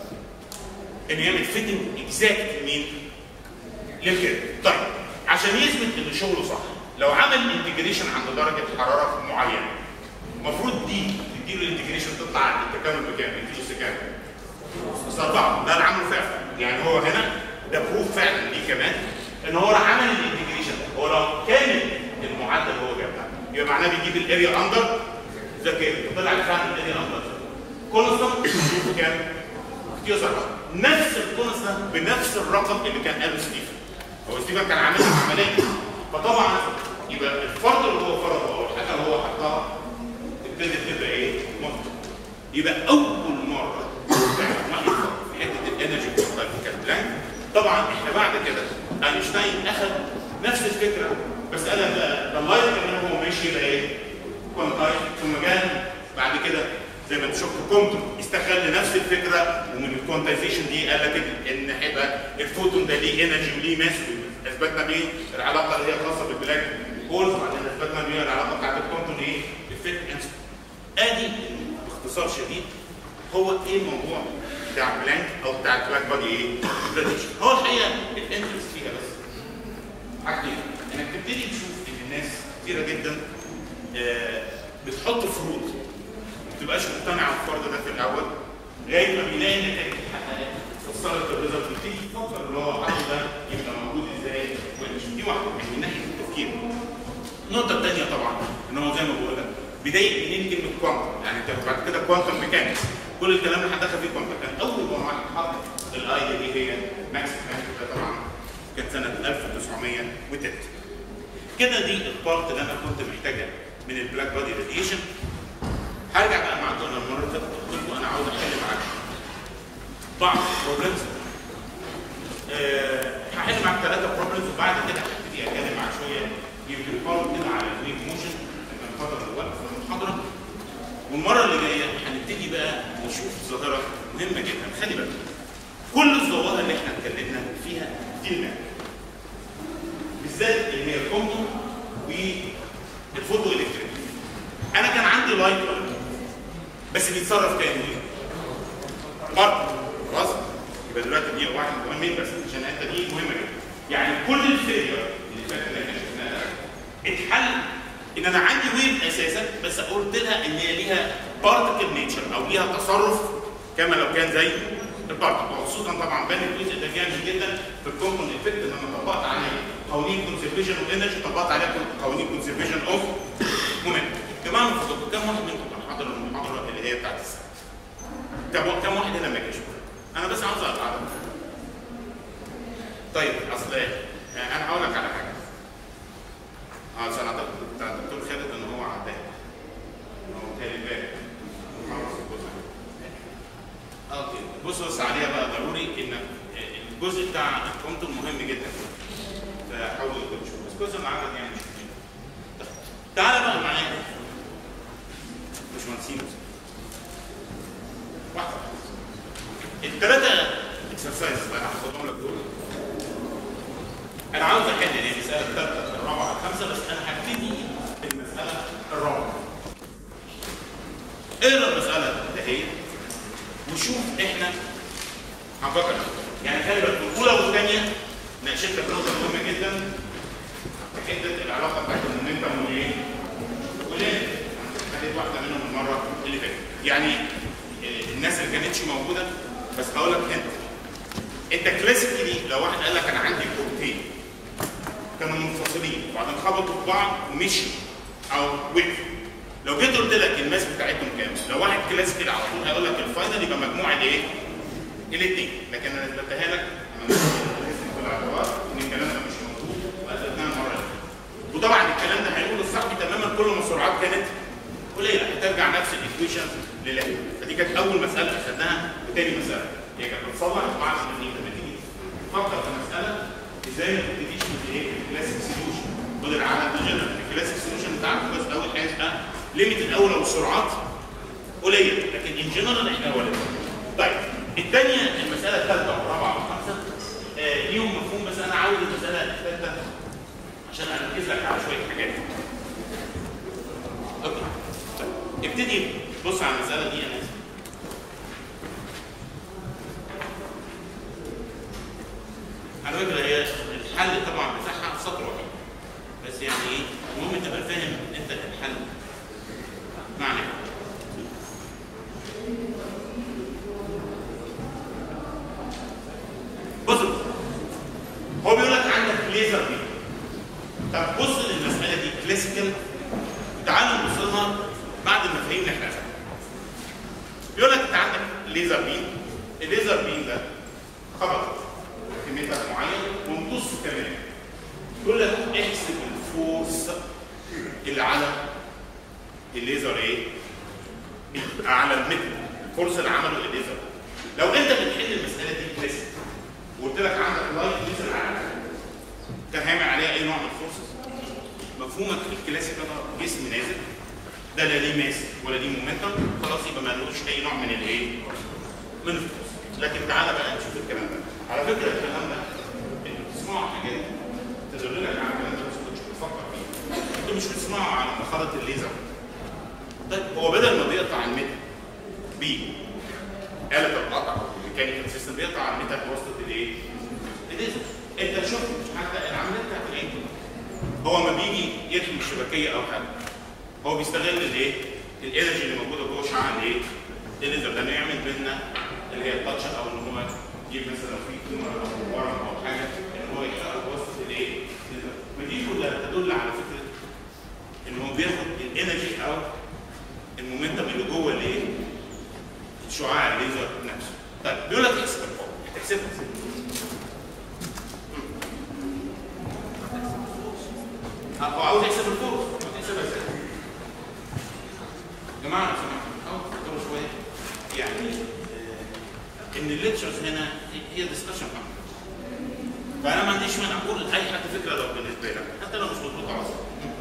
انه يعمل فيتنج اكزاكت مين؟ للكيرف طيب عشان يثبت ان شغله صح لو عمل انتجريشن عند درجه حراره معينه المفروض دي تديله الانتجريشن تطلع التكامل بكام؟ يديله كام؟ بس اربعه ده اللي عمله فعلا يعني هو هنا ده بروف فعلا ليه كمان ان هو راح عمل الانتجريشن هو لو كامل المعادله اللي هو جابها يبقى معناه بيجيب الاريا اندر ذا كيرف طلع فعلا الاريا اندر كونستانت كام؟ كتير نفس الكونستانت بنفس الرقم اللي كان قاله ستيفن هو ستيفن كان عامل عمليه فطبعا يبقى الفرض اللي هو فرضه او الحاجه اللي هو حطها ابتدت تبقى ايه؟ منطق يبقى اول مره واحد يفكر في حته الانرجي بتاعت كانت طبعا احنا بعد كده اينشتاين اخذ نفس الفكره بس قال بقى ده اللايت كمان هو ماشي يبقى ايه؟ كوانتايز ثم جاء بعد كده زي ما انت شفت كومتون استغل نفس الفكره ومن الكوانتايزيشن دي قال لك ان هيبقى الفوتون ده ليه انرجي وليه ماس اثبتنا بيه العلاقه اللي هي خاصه بالبلاك هولز وبعدين اثبتنا بيه العلاقه بتاعت الكومتون ايه؟ الفيت ادي باختصار شديد هو ايه الموضوع بتاع بلانك او بتاع البلاك بادي ايه؟ بريدكشن هو الحقيقه الانترست فيها بس حاجتين انك تبتدي تشوف ان الناس كتيره جدا آه، بتحط فروض ما بتبقاش مقتنع بالفرض ده في الاول لغايه ما بيلاقي النتائج اتحققت وصلت الريزلت بتيجي تفكر اللي هو عاوز ده يبقى موجود ازاي ومش دي واحده من ناحيه التفكير النقطه الثانيه طبعا ان هو زي ما بقول لك بدايه منين كلمه كوانتم يعني انت بعد كده كوانتم ميكانكس كل الكلام اللي هتدخل فيه كوانتم كان اول ما واحد حط الاي دي هي ماكس بلانك ده طبعا كانت سنه 1903 كده دي البارت اللي انا كنت محتاجها من البلاك بودي راديشن هرجع بقى مع دون المره اللي فاتت قلت لكم انا عاوز اتكلم عن بعض البروبلمز أه هحل معاك ثلاثه بروبلمز وبعد كده هبتدي اتكلم معاك شويه يمكن بارت كده على الويف موشن نفضل الوقت في المحاضره والمره اللي جايه هنبتدي بقى نشوف ظاهره مهمه جدا خلي بالك كل الظواهر اللي احنا اتكلمنا فيها دي المال بالذات اللي هي الكومبو والفوتو الكتريك انا كان عندي لايت بس بيتصرف كانه ايه؟ برضه خلاص يبقى دلوقتي دي واحد مهمين بس عشان الحته دي مهمه جدا يعني كل الفيلير اللي فاتت اللي احنا شفناها اتحل ان انا عندي ويف اساسا بس قلت لها ان هي ليها بارتكل نيتشر او ليها تصرف كما لو كان زي البارتكل وخصوصا طبعا بان الجزء ده جامد جدا في الكومبون افكت ان انا طبقت عليه قوانين كونسرفيشن اوف انرجي طبقت عليها قوانين كونسرفيشن اوف مومنت جماعه المفروض كم واحد منكم كان حاضر المحاضره اللي هي بتاعت السنه كم كم واحد هنا ما جاش انا بس عاوز اعرف طيب اصل ايه انا هقول لك على حاجه اه عشان اعتقد بتاع الدكتور خالد ان هو عداه هو تاني بالك اوكي بص بص عليها بقى ضروري ان الجزء بتاع الكونتون مهم جدا فحاول تشوف بس جزء معانا يعني مش مهم. تعالى بقى معايا مش مهندسين واحده الثلاثه اكسرسايز بقى هاخدهم لك دول انا عاوز احل دي المساله الثالثه الرابعه الخامسه بس انا هبتدي بالمساله الرابعه اقرا المساله ده هي وشوف احنا هنفكر يعني خلي بالك الاولى والثانيه ناقشت لك نقطه مهمه جدا في حته العلاقه بتاعت المومنتم والايه؟ والليل خليت واحده منهم المره اللي فاتت يعني الناس اللي كانتش موجوده بس هقول لك انت انت كلاسيكلي لو واحد قال لك انا عندي كورتين كانوا منفصلين وبعدين خبطوا في بعض ومشوا او وقفوا لو جيت قلت لك الماس بتاعتهم كام؟ لو واحد كلاسيكال على طول هيقول لك الفاينل يبقى مجموع الايه؟ الاثنين لكن انا اثبتها لك انا في الاعتبار ان الكلام ده مش موجود واثبتناها المره اللي فاتت وطبعا الكلام ده هيقول الصح تماما كل ما السرعات كانت قليله هترجع نفس الايكويشن للاخر فدي كانت اول مساله اخذناها وثاني مساله هي كانت بتصلح بعض ان لما تيجي تفكر في مساله ازاي ما تبتديش من ايه؟ كلاسيك سوليوشن خد العالم الجنرال الكلاسيك سوليوشن بتاعك بس اول حاجه يبقى ليميت الاول او السرعات قليله لكن ان جنرال احنا ولا طيب الثانيه المساله الثالثه والرابعه والخامسه آه ليهم مفهوم بس انا عاوز المساله الثالثه عشان اركز لك على شويه حاجات اوكي طيب ابتدي بص على المساله دي انا اسف على فكره هي الحل طبعا بتاعها سطر واحد بس يعني ايه المهم تبقى فاهم انت الحل معنى بص هو بيقول لك عندك ليزر دي طب بص للمساله دي كلاسيكال تعالوا نبص لها بعد المفاهيم اللي احنا عارفينها بيقول لك انت عندك ليزر بين الليزر بين ده خبط في ميتر معين وامتص كمان يقول لك احسب الفورس اللي على الليزر ايه؟ على المتر الفورس اللي عمله الليزر لو انت بتحل المساله دي كلاسيك وقلت لك عندك لايت ليزر عالي كان هيعمل عليها اي نوع من الفورسز مفهومك الكلاسيك ده جسم نازل ده لا ليه ماس ولا ليه مومنتم خلاص يبقى ما لهوش اي نوع من الايه؟ من الفورس لكن تعالى بقى نشوف الكلام ده على فكره الكلام ده انتوا بتسمعوا حاجات تدل لك على الكلام ده بس كنتش بتفكر فيه انتوا مش بتسمعوا على مخرط الليزر طيب هو بدل ما بيقطع المتر بي آلة القطع الميكانيكال سيستم بيقطع المتر بواسطه الايه؟ الليزر انت شفت حتى العمليه بتاعت العين هو ما بيجي يرمي الشبكيه او حاجه هو بيستغل الايه؟ الانرجي اللي موجوده جوه شعاع الايه؟ الليزر ده انه يعمل بينا اللي هي التاتش او ان هو يجيب مثلا لو في كاميرا او ورم او حاجه ان هو يحرك وسط الايه؟ الليزر ما دي كلها تدل على فكره ان هو بياخد الانرجي او المومنتم اللي جوه الايه؟ شعاع الليزر نفسه. طيب بيقول لك احسب الفوق هتحسبها ازاي؟ هو عاوز يحسب الفورس ما تحسبها ازاي؟ يا جماعه لو سمحتوا حاولوا تفكروا شويه يعني آه، ان الليكتشرز هنا هي ديسكشن فانا ما عنديش مانع اقول لاي حد فكره لو بالنسبه لك حتى لو مش مظبوطه اصلا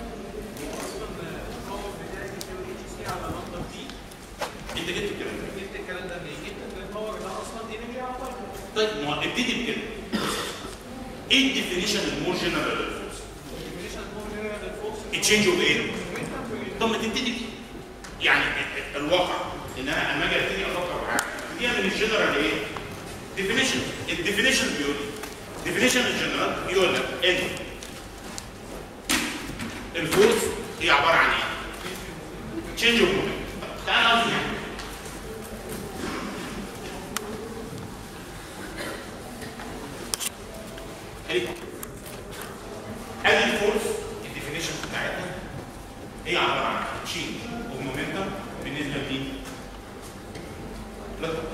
انت جبت الكلام ده طيب ما هو ابتدي بكده ايه الديفينيشن المور جنرال للفورس؟ تشينج اوف ايه؟ طب ما تبتدي بيه يعني ال- الواقع ان انا لما اجي ابتدي افكر معاك دي من الجنرال ايه؟ ديفينيشن الديفينيشن بيقول ايه؟ ديفينيشن الجنرال بيقول لك ان الفورس هي عباره عن ايه؟ تشينج اوف مومنت تعالى قصدي يعني خليك ادي الفورس الديفينيشن بتاعتها هي عباره عن تشينج اوف مومنتم بالنسبه لمين؟ للضغط.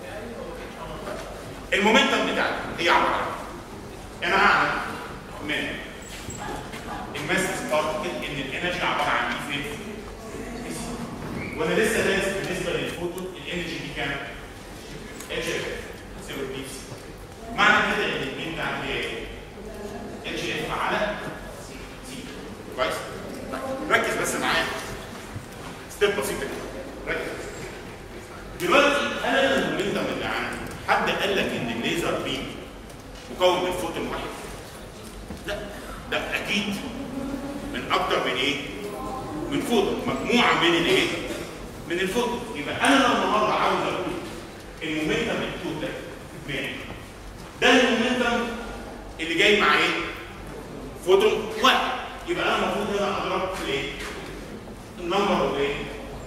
المومنتم بتاعتها هي عباره عن انا هعمل من الماسس بارتكل ان الانرجي عباره عن ايه فين؟ وانا لسه دارس بالنسبه للفوتون الانرجي دي كام؟ اتش اف تساوي بي سي معنى كده ان المين ده عندي ايه؟ اتش اف على سي كويس؟ طيب ركز بس معايا ستيب بسيطه كده ركز دلوقتي انا المومنتم اللي عندي حد قال لك ان الليزر بيم مكون من فوتون واحد؟ لا ده اكيد من اكتر من ايه؟ من فوتون مجموعه من الايه؟ من الفوتون يبقى انا لو النهارده عاوز اقول المومنتم التوتال من ده المومنتم اللي جاي مع ايه؟ فوتون واحد يبقى انا المفروض هنا اضرب في ايه؟ النمبر اوف ايه؟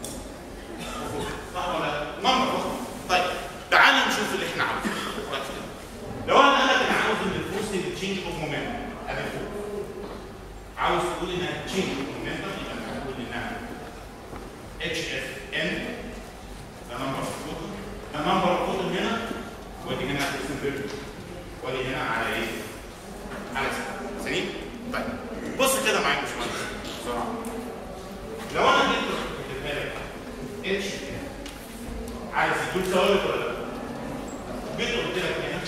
صح ولا لا؟ نمبر فقط. طيب تعال نشوف اللي احنا عاوزينه كويس كده. لو انا قال لك انا عاوز ان الفورس دي تشينج اوف مومنتم ادي الفورس عاوز تقول انها تشينج اوف مومنتم يبقى انت هتقول انها اتش اف ان ده نمبر فوتون ده نمبر فوتون هنا ودي هنا هترسم فيرتو ودي هنا على ايه؟ على سنين سنين؟ طيب بص كده معايا يا باشمهندس بسرعه لو انا جيت كتبت لك اتش على سيكون ثوابت ولا لا؟ جيت قلت لك هنا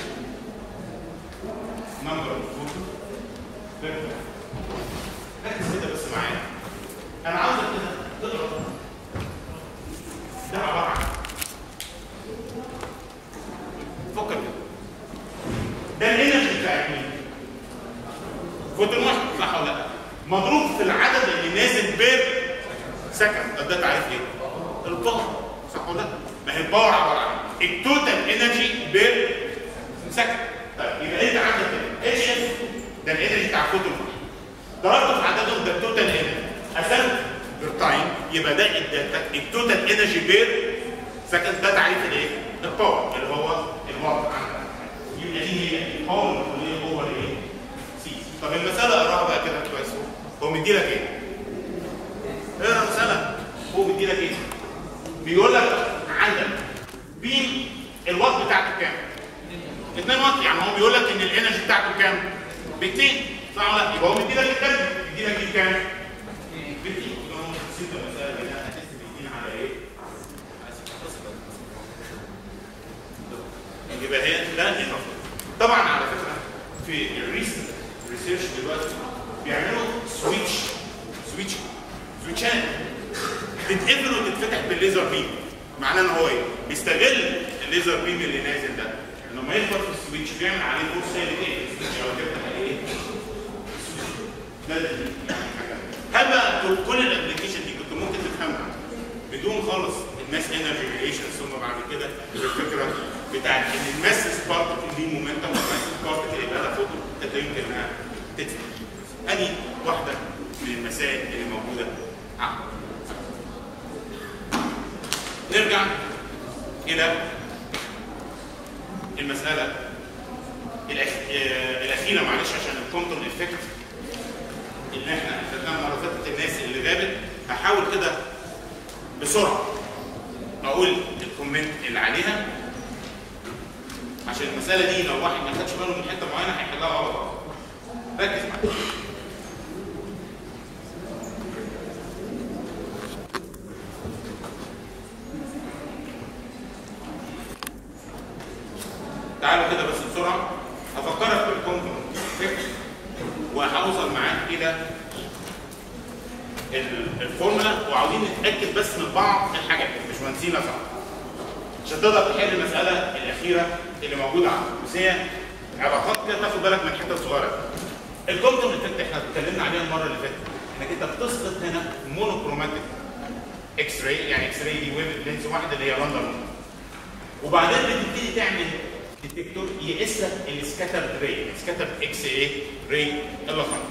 نمبر فوتون فيرتو ركز كده بس معايا انا عاوزك كده تقرا ده عباره عن فكر كده ده الانرجي بتاعت مين؟ فوتون واحد صح ولا لا؟ مضروب في العدد اللي نازل بير سكند طب ده تعريف ايه؟ الباور صح ولا لا؟ ما هي الباور عباره عن التوتال انرجي بير سكند طيب يبقى انت عندك كده اتش اف ده الانرجي بتاع فوتون واحد ضربته في عددهم ده التوتال انرجي قسمت بالتايم يبقى ده اداك التوتال انرجي بير سكند ده تعريف الايه؟ الباور اللي هو الوات عندك يبقى دي هي الباور اللي هي جوه الايه؟ سي طب المساله اقراها بقى كده كويس هو مدي لك ايه؟ اقرا المساله هو مدي لك ايه؟ بيقول لك عندك بي الوات بتاعته كام؟ 2 واط يعني هو بيقول لك ان الانرجي بتاعته كام؟ ب 2 صح ولا لا؟ يبقى هو مدي لك الكلمه مدي لك دي كام؟ ب 2 يبقى هو نسيت المساله كده هتحسب 2 على ايه؟ يبقى هي ده المفروض طبعا على فكره في الريسنت ريسيرش دلوقتي بيعملوا سويتش سويتش سويتشات تتقفل وتتفتح بالليزر بيم معناه ان هو ايه؟ بيستغل الليزر بيم اللي نازل ده انه لما يخبط في السويتش بيعمل عليه فورس هي اللي تقفل السويتش او تفتح ايه؟ ده اللي يعني حاجه هل بقى كل الابلكيشن دي كنت ممكن تفهمها بدون خالص الماس انرجي ريليشن ثم بعد كده الفكره بتاعت ان الماس بارتكل دي مومنتم والماس بارتكل يبقى لها فوتون لا يمكن انها تتفتح ادي واحده من المسائل اللي موجوده عندنا الى المساله الأخ- آه، الاخيره معلش عشان الكونتور افكت اللي احنا خدناها المره اللي فاتت الناس اللي غابت هحاول كده بسرعه اقول الكومنت اللي عليها عشان المساله دي لو واحد ما خدش باله من حته معينه هيحلها غلط ركز معايا تعالوا كده بس بسرعه هفكرك بالكومبوننت فكر وهوصل معاك الى ال- الفورمولا وعاوزين نتاكد بس من بعض الحاجات مش مهندسين صح عشان تقدر تحل المساله الاخيره اللي موجوده عندك بس هي علاقات كده تاخد بالك من حته صغيره الكومبوننت افكت احنا اتكلمنا عليها المره اللي فاتت انك انت بتسقط هنا مونوكروماتيك اكس راي يعني اكس راي دي ويف لينس واحده اللي هي راندوم وبعدين بتبتدي تعمل ديتكتور يقيس لك السكاتر راي سكاتر اكس اي راي اللي خرج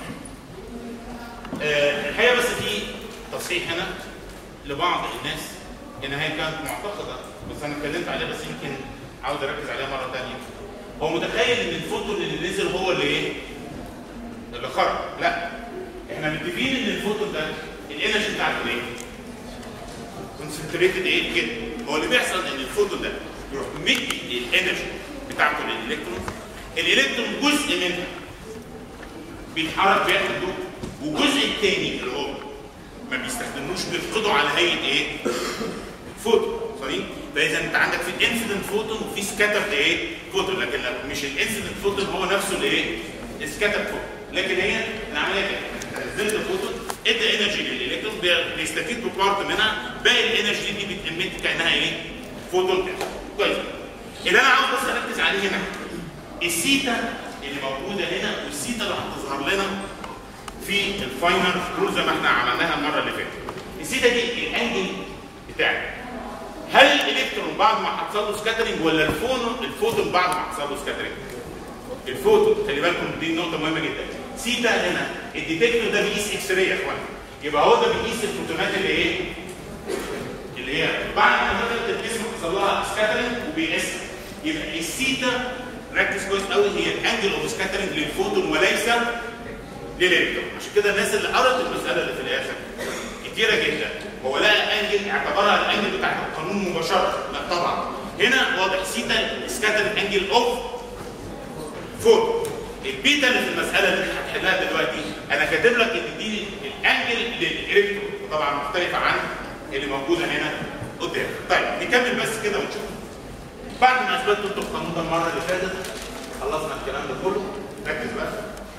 آه، الحقيقه بس في تصحيح هنا لبعض الناس ان هي كانت معتقده بس انا اتكلمت عليها بس يمكن عاوز اركز عليها مره ثانيه هو متخيل ان الفوتون اللي نزل هو اللي ايه؟ اللي خرج لا احنا متفقين ان الفوتون ده الانرجي بتاعته ايه؟ كونسنتريتد ايه كده هو اللي بيحصل ان الفوتون ده يروح مدي الانرجي بتاعته للالكترون الالكترون جزء منها بيتحرك بياخد ضوء والجزء الثاني اللي هو ما بيستخدموش بيفقدوا على هيئه ايه؟ فوتون صحيح؟ فاذا انت عندك في الانسيدنت فوتون وفي سكاتر ايه؟ فوتون لكن لا مش الانسيدنت فوتون هو نفسه الايه؟ السكاتر فوتون لكن هي العمليه كده نزلت الفوتون ادى انرجي للالكترون بي- بيستفيد ببارت منها باقي الانرجي دي بتمت كانها ايه؟ فوتون كده كويس اللي انا عاوز بس اركز عليه هنا السيتا اللي موجوده هنا والسيتا اللي هتظهر لنا في الفاينل رول زي ما احنا عملناها المره اللي فاتت السيتا دي الانجل بتاعي هل الالكترون بعد ما حصل له سكاترنج ولا الفون الفوتون بعد ما حصل له سكاترنج الفوتون خلي بالكم دي نقطه مهمه جدا سيتا هنا الديتكتور ده بيقيس اكس راي يا اخوانا يبقى هو ده بيقيس الفوتونات اللي ايه اللي هي بعد ما بدات الجسم حصل لها سكاترنج وبيقيسها يبقى السيتا ركز كويس قوي هي الانجل اوف سكاترنج للفوتون وليس للالكترون عشان كده الناس اللي قرأت المساله اللي في الاخر كتيره جدا هو لقى انجل اعتبرها الانجل بتاعت القانون مباشره لا طبعا هنا واضح سيتا سكاترنج انجل اوف فوتون البيتا اللي في المساله اللي هتحلها دلوقتي انا كاتب لك ان دي الانجل للالكترون طبعا مختلفه عن اللي موجوده هنا قدام طيب نكمل بس كده ونشوف بعد ما اثبتت انتوا القانون ده المره اللي فاتت خلصنا الكلام ده كله ركز بقى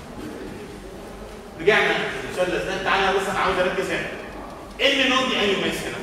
رجعنا للمثلث ده تعالى بس انا عاوز اركز هنا ايه اللي نودي اي ماس هنا؟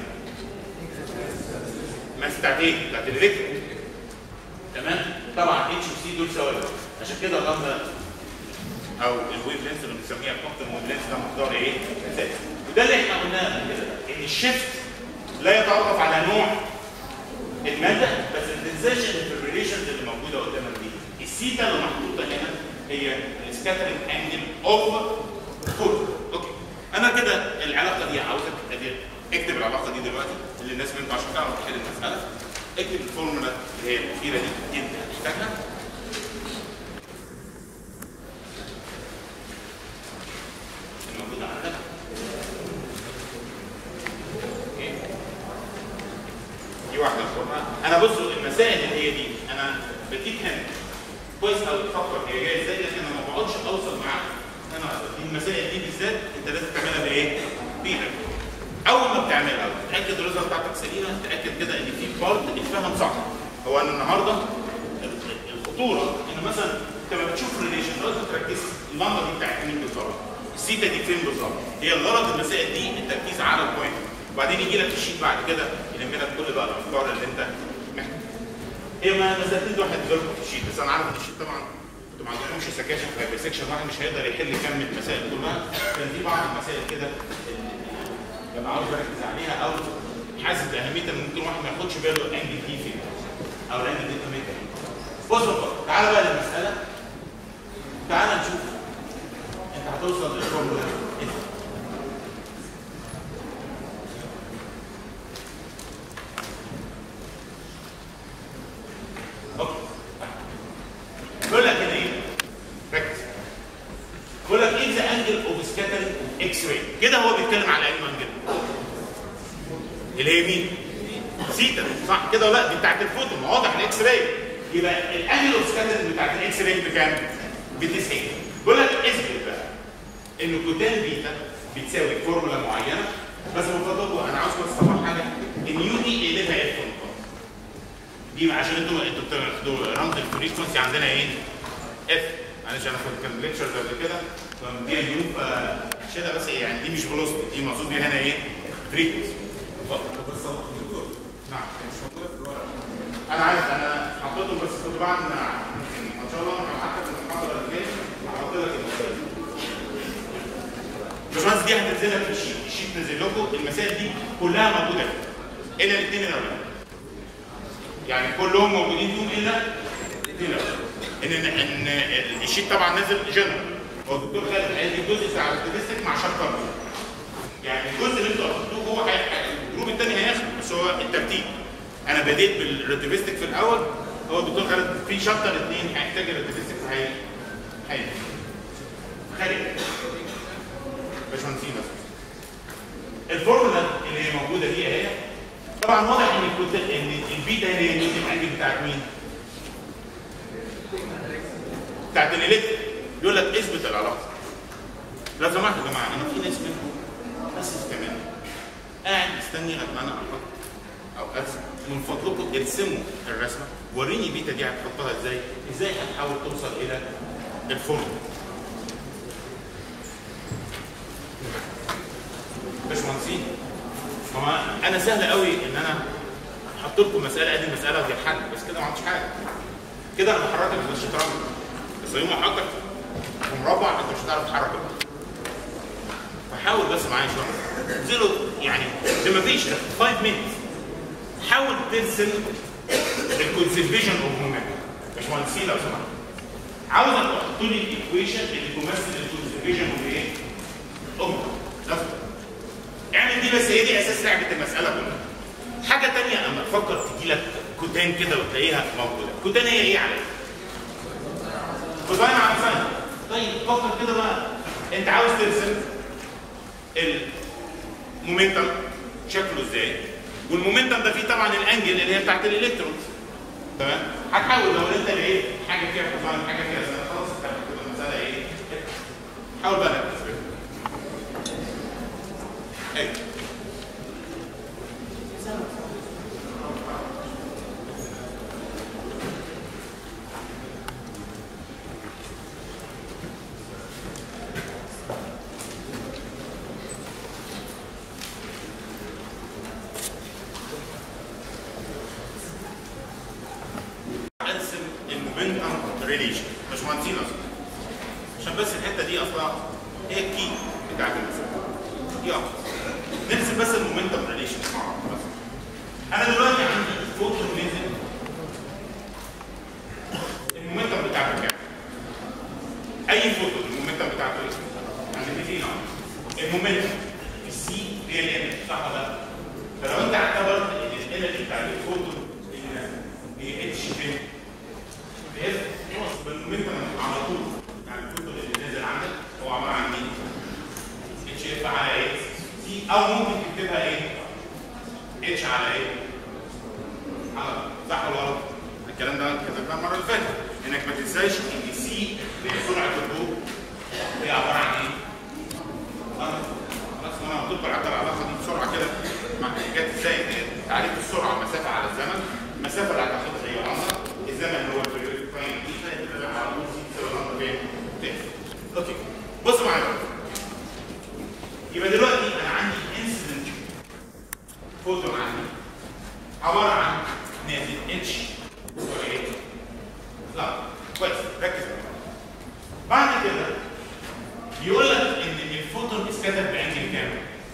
ماس بتاعت ايه؟ بتاعت الالكترون تمام؟ طبعا اتش وسي دول سوا عشان كده اللمبه او الويف لينس اللي بنسميها الكوكتيل ويف لينس ده مقدار ايه؟ اساسي وده اللي احنا قلناه قبل كده ان الشيفت لا يتوقف على نوع الماده بس ما تنساش ان في الريليشنز اللي موجوده قدامك دي السيتا اللي محطوطه هنا هي السكاترنج انجل اوف فوتون اوكي انا كده العلاقه دي عاوزك أدي- اكتب العلاقه دي دلوقتي اللي الناس منكم عشان تعرف تحل المساله اكتب الفورمولا اللي هي الاخيره دي انت هتحتاجها الموجوده عندك اوكي دي واحده الفورمولا انا بصوا المسائل اللي هي دي انا بديك هنا كويس قوي تفكر هي جايه ازاي لكن انا ما بقعدش اوصل معاك انا دي المسائل دي بالذات انت لازم تعملها بايه؟ بايدك اول ما بتعملها تاكد الريزلت بتاعتك سليمه تاكد كده ان في بارت اتفهم صح هو انا النهارده الخطوره ان مثلا انت لما بتشوف ريليشن لازم تركز اللمبه دي بتاعت مين بالظبط السيتا دي فين بالظبط هي الغرض المسائل دي التركيز على البوينت وبعدين يجي لك الشيت بعد كده يلم لك كل بقى الافكار اللي انت محتاج هي ما مسألتين دول هتجربوا في الشيت بس انا عارف ان الشيت طبعا انتوا ما عندكمش سكاشن في سكشن واحد مش هيقدر يحل كم من المسائل كلها كان في بعض المسائل كده اللي ببقى عاوز اركز عليها او حاسس باهميتها ان ممكن واحد ما ياخدش باله الانجل دي فين او الانجل دي فين بص بص تعالى بقى للمساله تعالى نشوف انت هتوصل للفورمولا ازاي اكس راي كده هو بيتكلم على انهي انجل اللي هي مين؟ سيتا صح كده ولا لا دي بتاعت الفوتون واضح الاكس راي يبقى الانجل اوف سكاترنج بتاعت الاكس راي بكام؟ ب 90 بيقول لك اثبت بقى ان كوتان بيتا بتساوي فورمولا معينه بس من فضلكم انا عاوز بس اصور حاجه ان يو دي قلبها اف دي عشان انتوا انتوا بتاخدوا رمز الفريكونسي عندنا ايه؟ اف معلش انا كنت كان ليكتشر قبل كده كان دي اليو فشيلها بس ايه يعني دي مش فيلوسيتي دي مقصود بيها هنا ايه؟ فريكونسي نعم مش موجوده في الورق انا عارف انا حطيتهم بس كنت بعد ما ان شاء الله حتى في المحاضره اللي جايه هحط لك المسائل باشمهندس دي هتنزل لك في الشيت الشيت نزل لكم المسائل دي كلها موجوده فيه الا الاثنين الاولانيين يعني كلهم موجودين فيهم الا الاثنين الاولانيين ان ان الشيت طبعا نازل جنرال هو الدكتور خالد قال لي الجزء بتاع الستاتستيك مع شابتر يعني الجزء اللي انتوا اخدتوه هو هي- الجروب الثاني هياخد بس هو الترتيب انا بديت بالريتيفستيك في الاول هو الدكتور خالد في شابتر اثنين هيحتاج الريتيفستيك فهي هي خارج باشمهندسين بس الفورمولا اللي هي موجوده دي اهي طبعا واضح ان الكتل ان البيتا هي مين الانجل بتاعت مين؟ بتاعت الالكتريك يقول لك اثبت العلاقه لو سمحت يا جماعه انا في ناس منكم بس كمان قاعد مستني لما انا احط او ارسم من فضلكم ارسموا الرسمه وريني بيتا دي هتحطها ازاي ازاي هتحاول توصل الى الفورمولا باشمهندسين هو انا سهل قوي ان انا احط لكم مساله ادي المساله ودي الحل بس كده ما عملتش حاجه كده انا بحركك في الشطرنج بس يوم ما احطك في مربع انت مش هتعرف تتحرك بقى. فحاول بس معايا شويه انزلوا يعني ده ما فيش 5 مينتس حاول ترسم الكونسرفيشن اوف مومنت باشمهندسين لو سمحت عاوزك تحط لي الايكويشن اللي تمثل الكونسرفيشن اوف ايه؟ اوف لازم اعمل دي بس هي دي اساس لعبه المساله كلها. حاجه تانية اما تفكر تجي لك كوتان كده وتلاقيها موجوده، كوتان هي ايه عليك؟ كوتان على سنه. طيب فكر كده بقى انت عاوز ترسم المومنتم شكله ازاي؟ والمومنتم ده فيه طبعا الانجل اللي هي بتاعت الالكترونز. تمام؟ هتحاول لو انت لقيت حاجه فيها كوتان حاجه فيها سنه خلاص انت هتبقى المساله ايه؟ حاول بقى تركز ايوه ارسم المومنتم ريليشن باشمهندسين اصلا عشان بس الحته دي اصلا هي الكي بتاعت المساله دي اصلا نرسم بس المومنتم ريليشن مع بعض بس انا دلوقتي عندي فوتون نزل المومنتم بتاعته كام؟ اي فوتون المومنتم بتاعته ايه؟ عند في المومنتم السي هي الام صح ولا لا؟ فلو انت اعتبرت ان الانرجي بتاعت الفوتون اللي نازل هي اتش فين؟ بحيث خلاص بالمومنتم على طول يعني الفوتون اللي نازل عندك هو عباره عن مين؟ اتش اف على ايه؟ سي او ممكن تكتبها ايه؟ اتش على ايه؟ على صح ولا غلط؟ الكلام ده كتبناه المره اللي فاتت انك ما تنساش ان سي هي سرعه الضوء هي عباره عن ايه؟ خلاص خلاص انا هتدخل على العلاقه دي بسرعه كده مع جت ازاي تعريف السرعه والمسافه على الزمن المسافه اللي هتاخدها هي لمبه الزمن هو البريود تايم دي فهي على طول سي تساوي لمبه فين؟ تاني اوكي بصوا معايا بقى. يبقى دلوقتي انا عندي انسيدنت فوتون عندي عباره عن نازل اتش ايه؟ لا كويس ركز معايا بعد كده يقول لك ان الفوتون اتكتب بانجل كام؟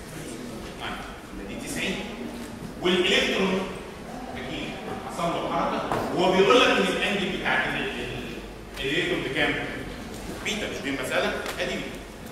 دي 90 والالكترون اكيد حصل له حركه وهو بيقول لك ان الانجل بتاعت ال- ال- الالكترون بكام؟ بيتا مش دي المساله؟ ادي بيتا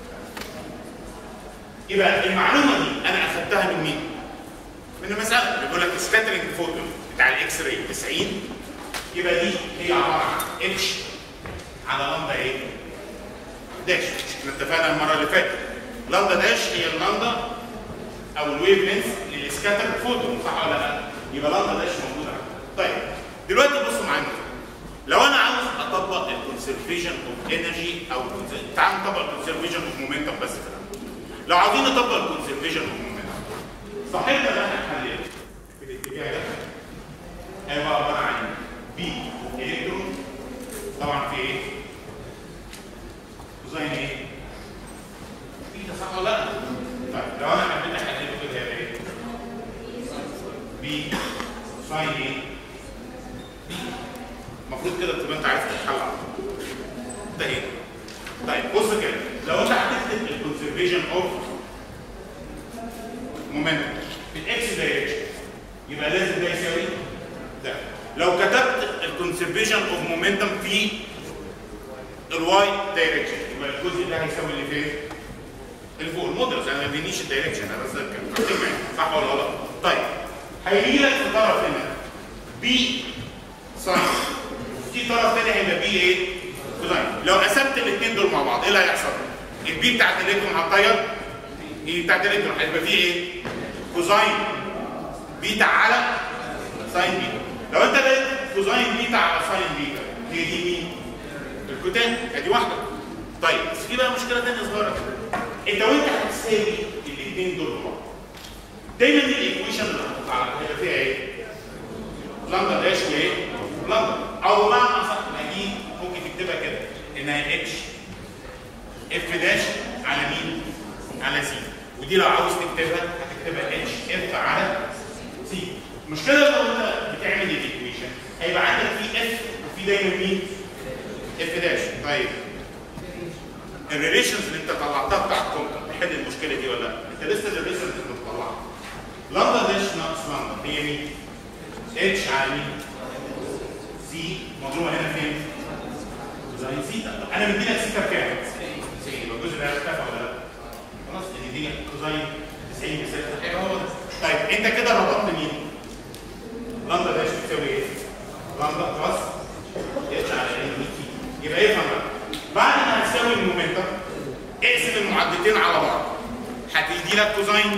يبقى المعلومه دي انا اخدتها من مين؟ من المساله بيقول لك سكاترنج فوتون بتاع الاكس راي 90 يبقى دي هي عباره عن اتش على لمبه ايه؟ داش احنا اتفقنا المره اللي فاتت لامدا داش هي اللامدا او الويف لينث للسكاتر فوتون صح ولا لا؟ يبقى لامدا داش موجوده عندي. طيب دلوقتي بصوا معايا لو انا عاوز اطبق الكونسرفيشن اوف انرجي او تعال نطبق الكونسرفيشن اوف مومنتم بس كده لو عاوزين نطبق الكونسرفيشن اوف مومنتم صاحبنا ده هنحلل في الاتجاه ده هيبقى عباره عن بي الكترون طبعا في ايه؟ كوزين ايه؟ بي ده صح ولا لا؟ طيب لو انا حبيت احلله كده هيبقى ايه؟ بي ساين ايه؟ بي المفروض كده تبقى انت عارف تتحل على طول. ده ايه؟ طيب بص كده لو انت هتكتب الكونسرفيشن اوف مومنتم في الاكس دايركشن يبقى لازم ده يساوي ده لو كتبت الكونسرفيشن اوف مومنتم في الواي دايركشن يبقى الجزء ده هيساوي اللي فين؟ اللي فوق المودرس انا ما بينيش الدايركشن انا بس كان صح ولا غلط؟ طيب هيجي لك في طرف هنا بي ساين في طرف تاني هيبقى بي ايه؟ كوزاين لو قسمت الاثنين دول مع بعض ايه اللي هيحصل؟ البي بتاعت الالكترون هتطير ايه بتاعت الالكترون هيبقى فيه ايه؟ كوزاين بيتا على ساين بيتا لو انت لقيت كوزاين بيتا على ساين بيتا هي دي مين؟ الكوتان ادي واحده طيب بس في بقى مشكله ثانيه صغيره انت وانت هتساوي الاثنين دول مع بعض دايما الايكويشن اللي هتطلع لك هيبقى فيها ايه؟ لامدا داش وايه؟ لامدا او بمعنى اصح ما دي ممكن تكتبها كده انها اتش اف داش على مين؟ على سي ودي لو عاوز تكتبها هتكتبها اتش اف على سي المشكله لو انت بتعمل الايكويشن هيبقى عندك في اف وفي دايما مين؟ اف داش طيب الريليشنز اللي انت طلعتها بتاعت كومبتر تحل المشكله دي ولا لا؟ انت لسه الريليشنز اللي بتطلعها لامدا داش ناقص لامدا هي مين؟ اتش على مين؟ سي مضروبه هنا فين؟ زي سيتا انا مديلك سيتا بكام؟ 90 يبقى الجزء ده اختفى ولا لا؟ خلاص ان دي كوزاين 90 بيساوي ايوه هو ده طيب انت كده ربطت مين؟ لامدا داش بتساوي ايه؟ لامدا بلس اتش على ان تي يبقى ايه فهم بعد ما هتساوي المومنتم اقسم المعدتين على بعض هتدي لك كوزاين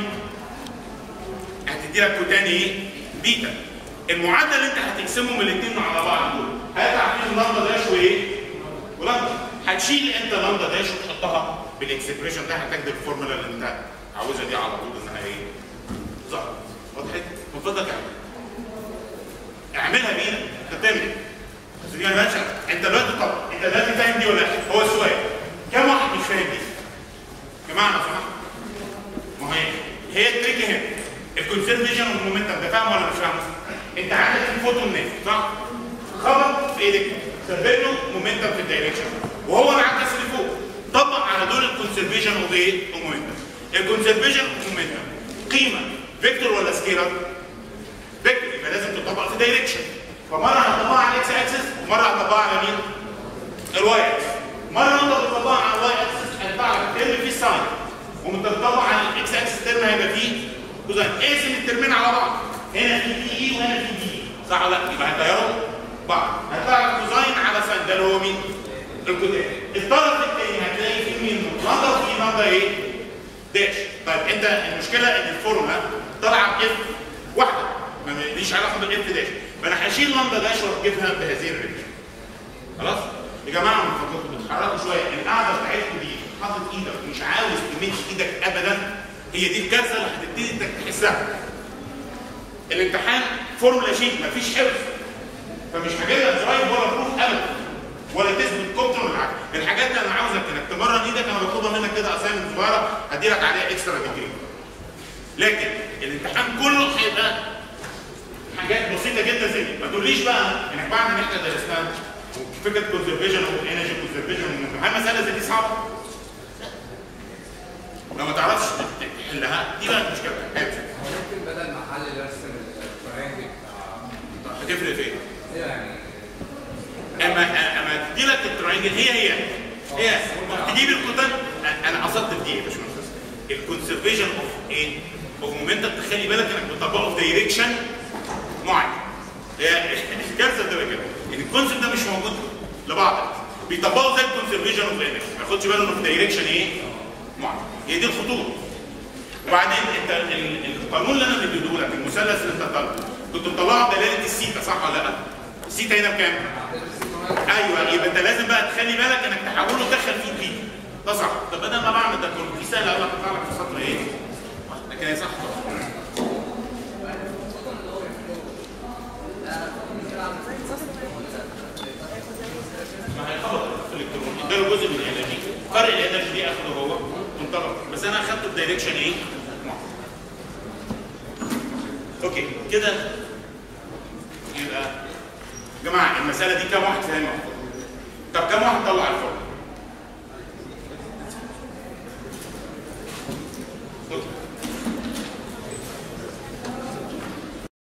هتدي لك كوتان ايه؟ بيتا المعادله اللي انت هتقسمهم الاثنين على بعض دول هيطلع فيهم لامدا داش وايه؟ ولامدا هتشيل انت لامدا داش وتحطها بالاكسبريشن ده هتكتب الفورمولا اللي انت عاوزها دي على طول انها ايه؟ ظهرت وضحت؟ من فضلك اعمل اعملها بايدك انت بتعمل ايه؟ بس دي ما انت دلوقتي طب انت دلوقتي فاهم دي ولا لا؟ هو السؤال كم واحد مش فاهم دي؟ يا جماعه لو سمحت ما هي هي التريك هنا الكونسرفيشن والمومنتم ده فاهم ولا مش فاهم؟ انت عندك في فوتون نازل صح؟ خبط في ايدك سبب له مومنتم في الدايركشن وهو انعكس لفوق طبق على دول الكونسرفيشن اوف ايه؟ ومومنتم الكونسرفيشن اوف مومنتم قيمه فيكتور ولا سكيلر؟ فيكتور يبقى لازم تطبق في دايركشن فمره هطبقها على الاكس اكسس ومره هطبقها على مين؟ الواي اكسس مره انت بتطبقها على الواي اكسس هيطلع لك ترم فيه ساين ومتطبق على الاكس اكسس ترم هيبقى فيه كوزين اقسم الترمين على بعض هنا في دي اي وهنا في دي صح ولا لا؟ يبقى هيطيروا بعض هيطلع لك كوزين على ساين ده اللي هو مين؟ الكوتان الطرف الثاني هتلاقي فيه مين؟ لامدا وفيه لامدا ايه؟ داش طيب انت المشكله ان الفورمولا طالعه باف واحده ما ليش علاقه بالاف داش فانا هشيل لامدا داش واجيبها بهذه الريليشن خلاص يا جماعه من فضلكم بتتحركوا شويه القعده بتاعتكم دي حاطط ايدك ومش عاوز تمد ايدك ابدا هي دي الكارثه اللي هتبتدي انك تحسها الامتحان فورمولا شيت مفيش حفظ فمش هجيب لك درايف ولا بروف ابدا ولا تثبت كوبتر ولا حاجه الحاجات اللي انا عاوزك انك تمرن ايدك انا بطلبها منك كده اسايمنت صغيره هدي لك عليها اكسترا ديجري لكن الامتحان كله هيبقى حاجات بسيطه جدا زي دي ما تقوليش بقى انك بعد ما احنا درسنا فكره كونسرفيشن او انرجي كونسرفيشن هل مساله زي دي صعبه؟ لو ما تعرفش تحلها دي بقى المشكله ممكن بدل ما احلل ارسم التراينجل بتاع هتفرق في ايه؟ يعني اما اما تدي لك التراينجل هي هي هي تجيب الكوتان انا قصدت في دي يا باشمهندس الكونسرفيشن اوف ايه؟ اوف مومنتم تخلي بالك انك بتطبقه في دايركشن معين هي الكارثه بتبقى كده ان الكونسيبت ده مش موجود لبعض بيطبقوا زي الكونسرفيشن اوف انرجي ما ياخدش باله انه في دايركشن ايه؟ معين هي دي الخطوط وبعدين انت ال- القانون اللي انا مديه لك المثلث اللي انت طالبه كنت مطلعه بدلاله السيتا صح ولا لا؟ السيتا هنا بكام؟ ايوه يبقى انت لازم بقى تخلي بالك انك تحوله تدخل فيه بي ده صح طب بدل ما بعمل ده كله دي سهله قوي هتطلع لك في سطر ايه؟ لكن هي صح طبعا ما هيخبط في الالكترون اداله جزء من الانرجي فرق الانرجي دي اخده هو وانطلق بس انا اخدته بدايركشن ايه؟ معين. اوكي كده يبقى يا جماعه المساله دي كام واحد فاهمها؟ طب كام واحد طلع الفرق؟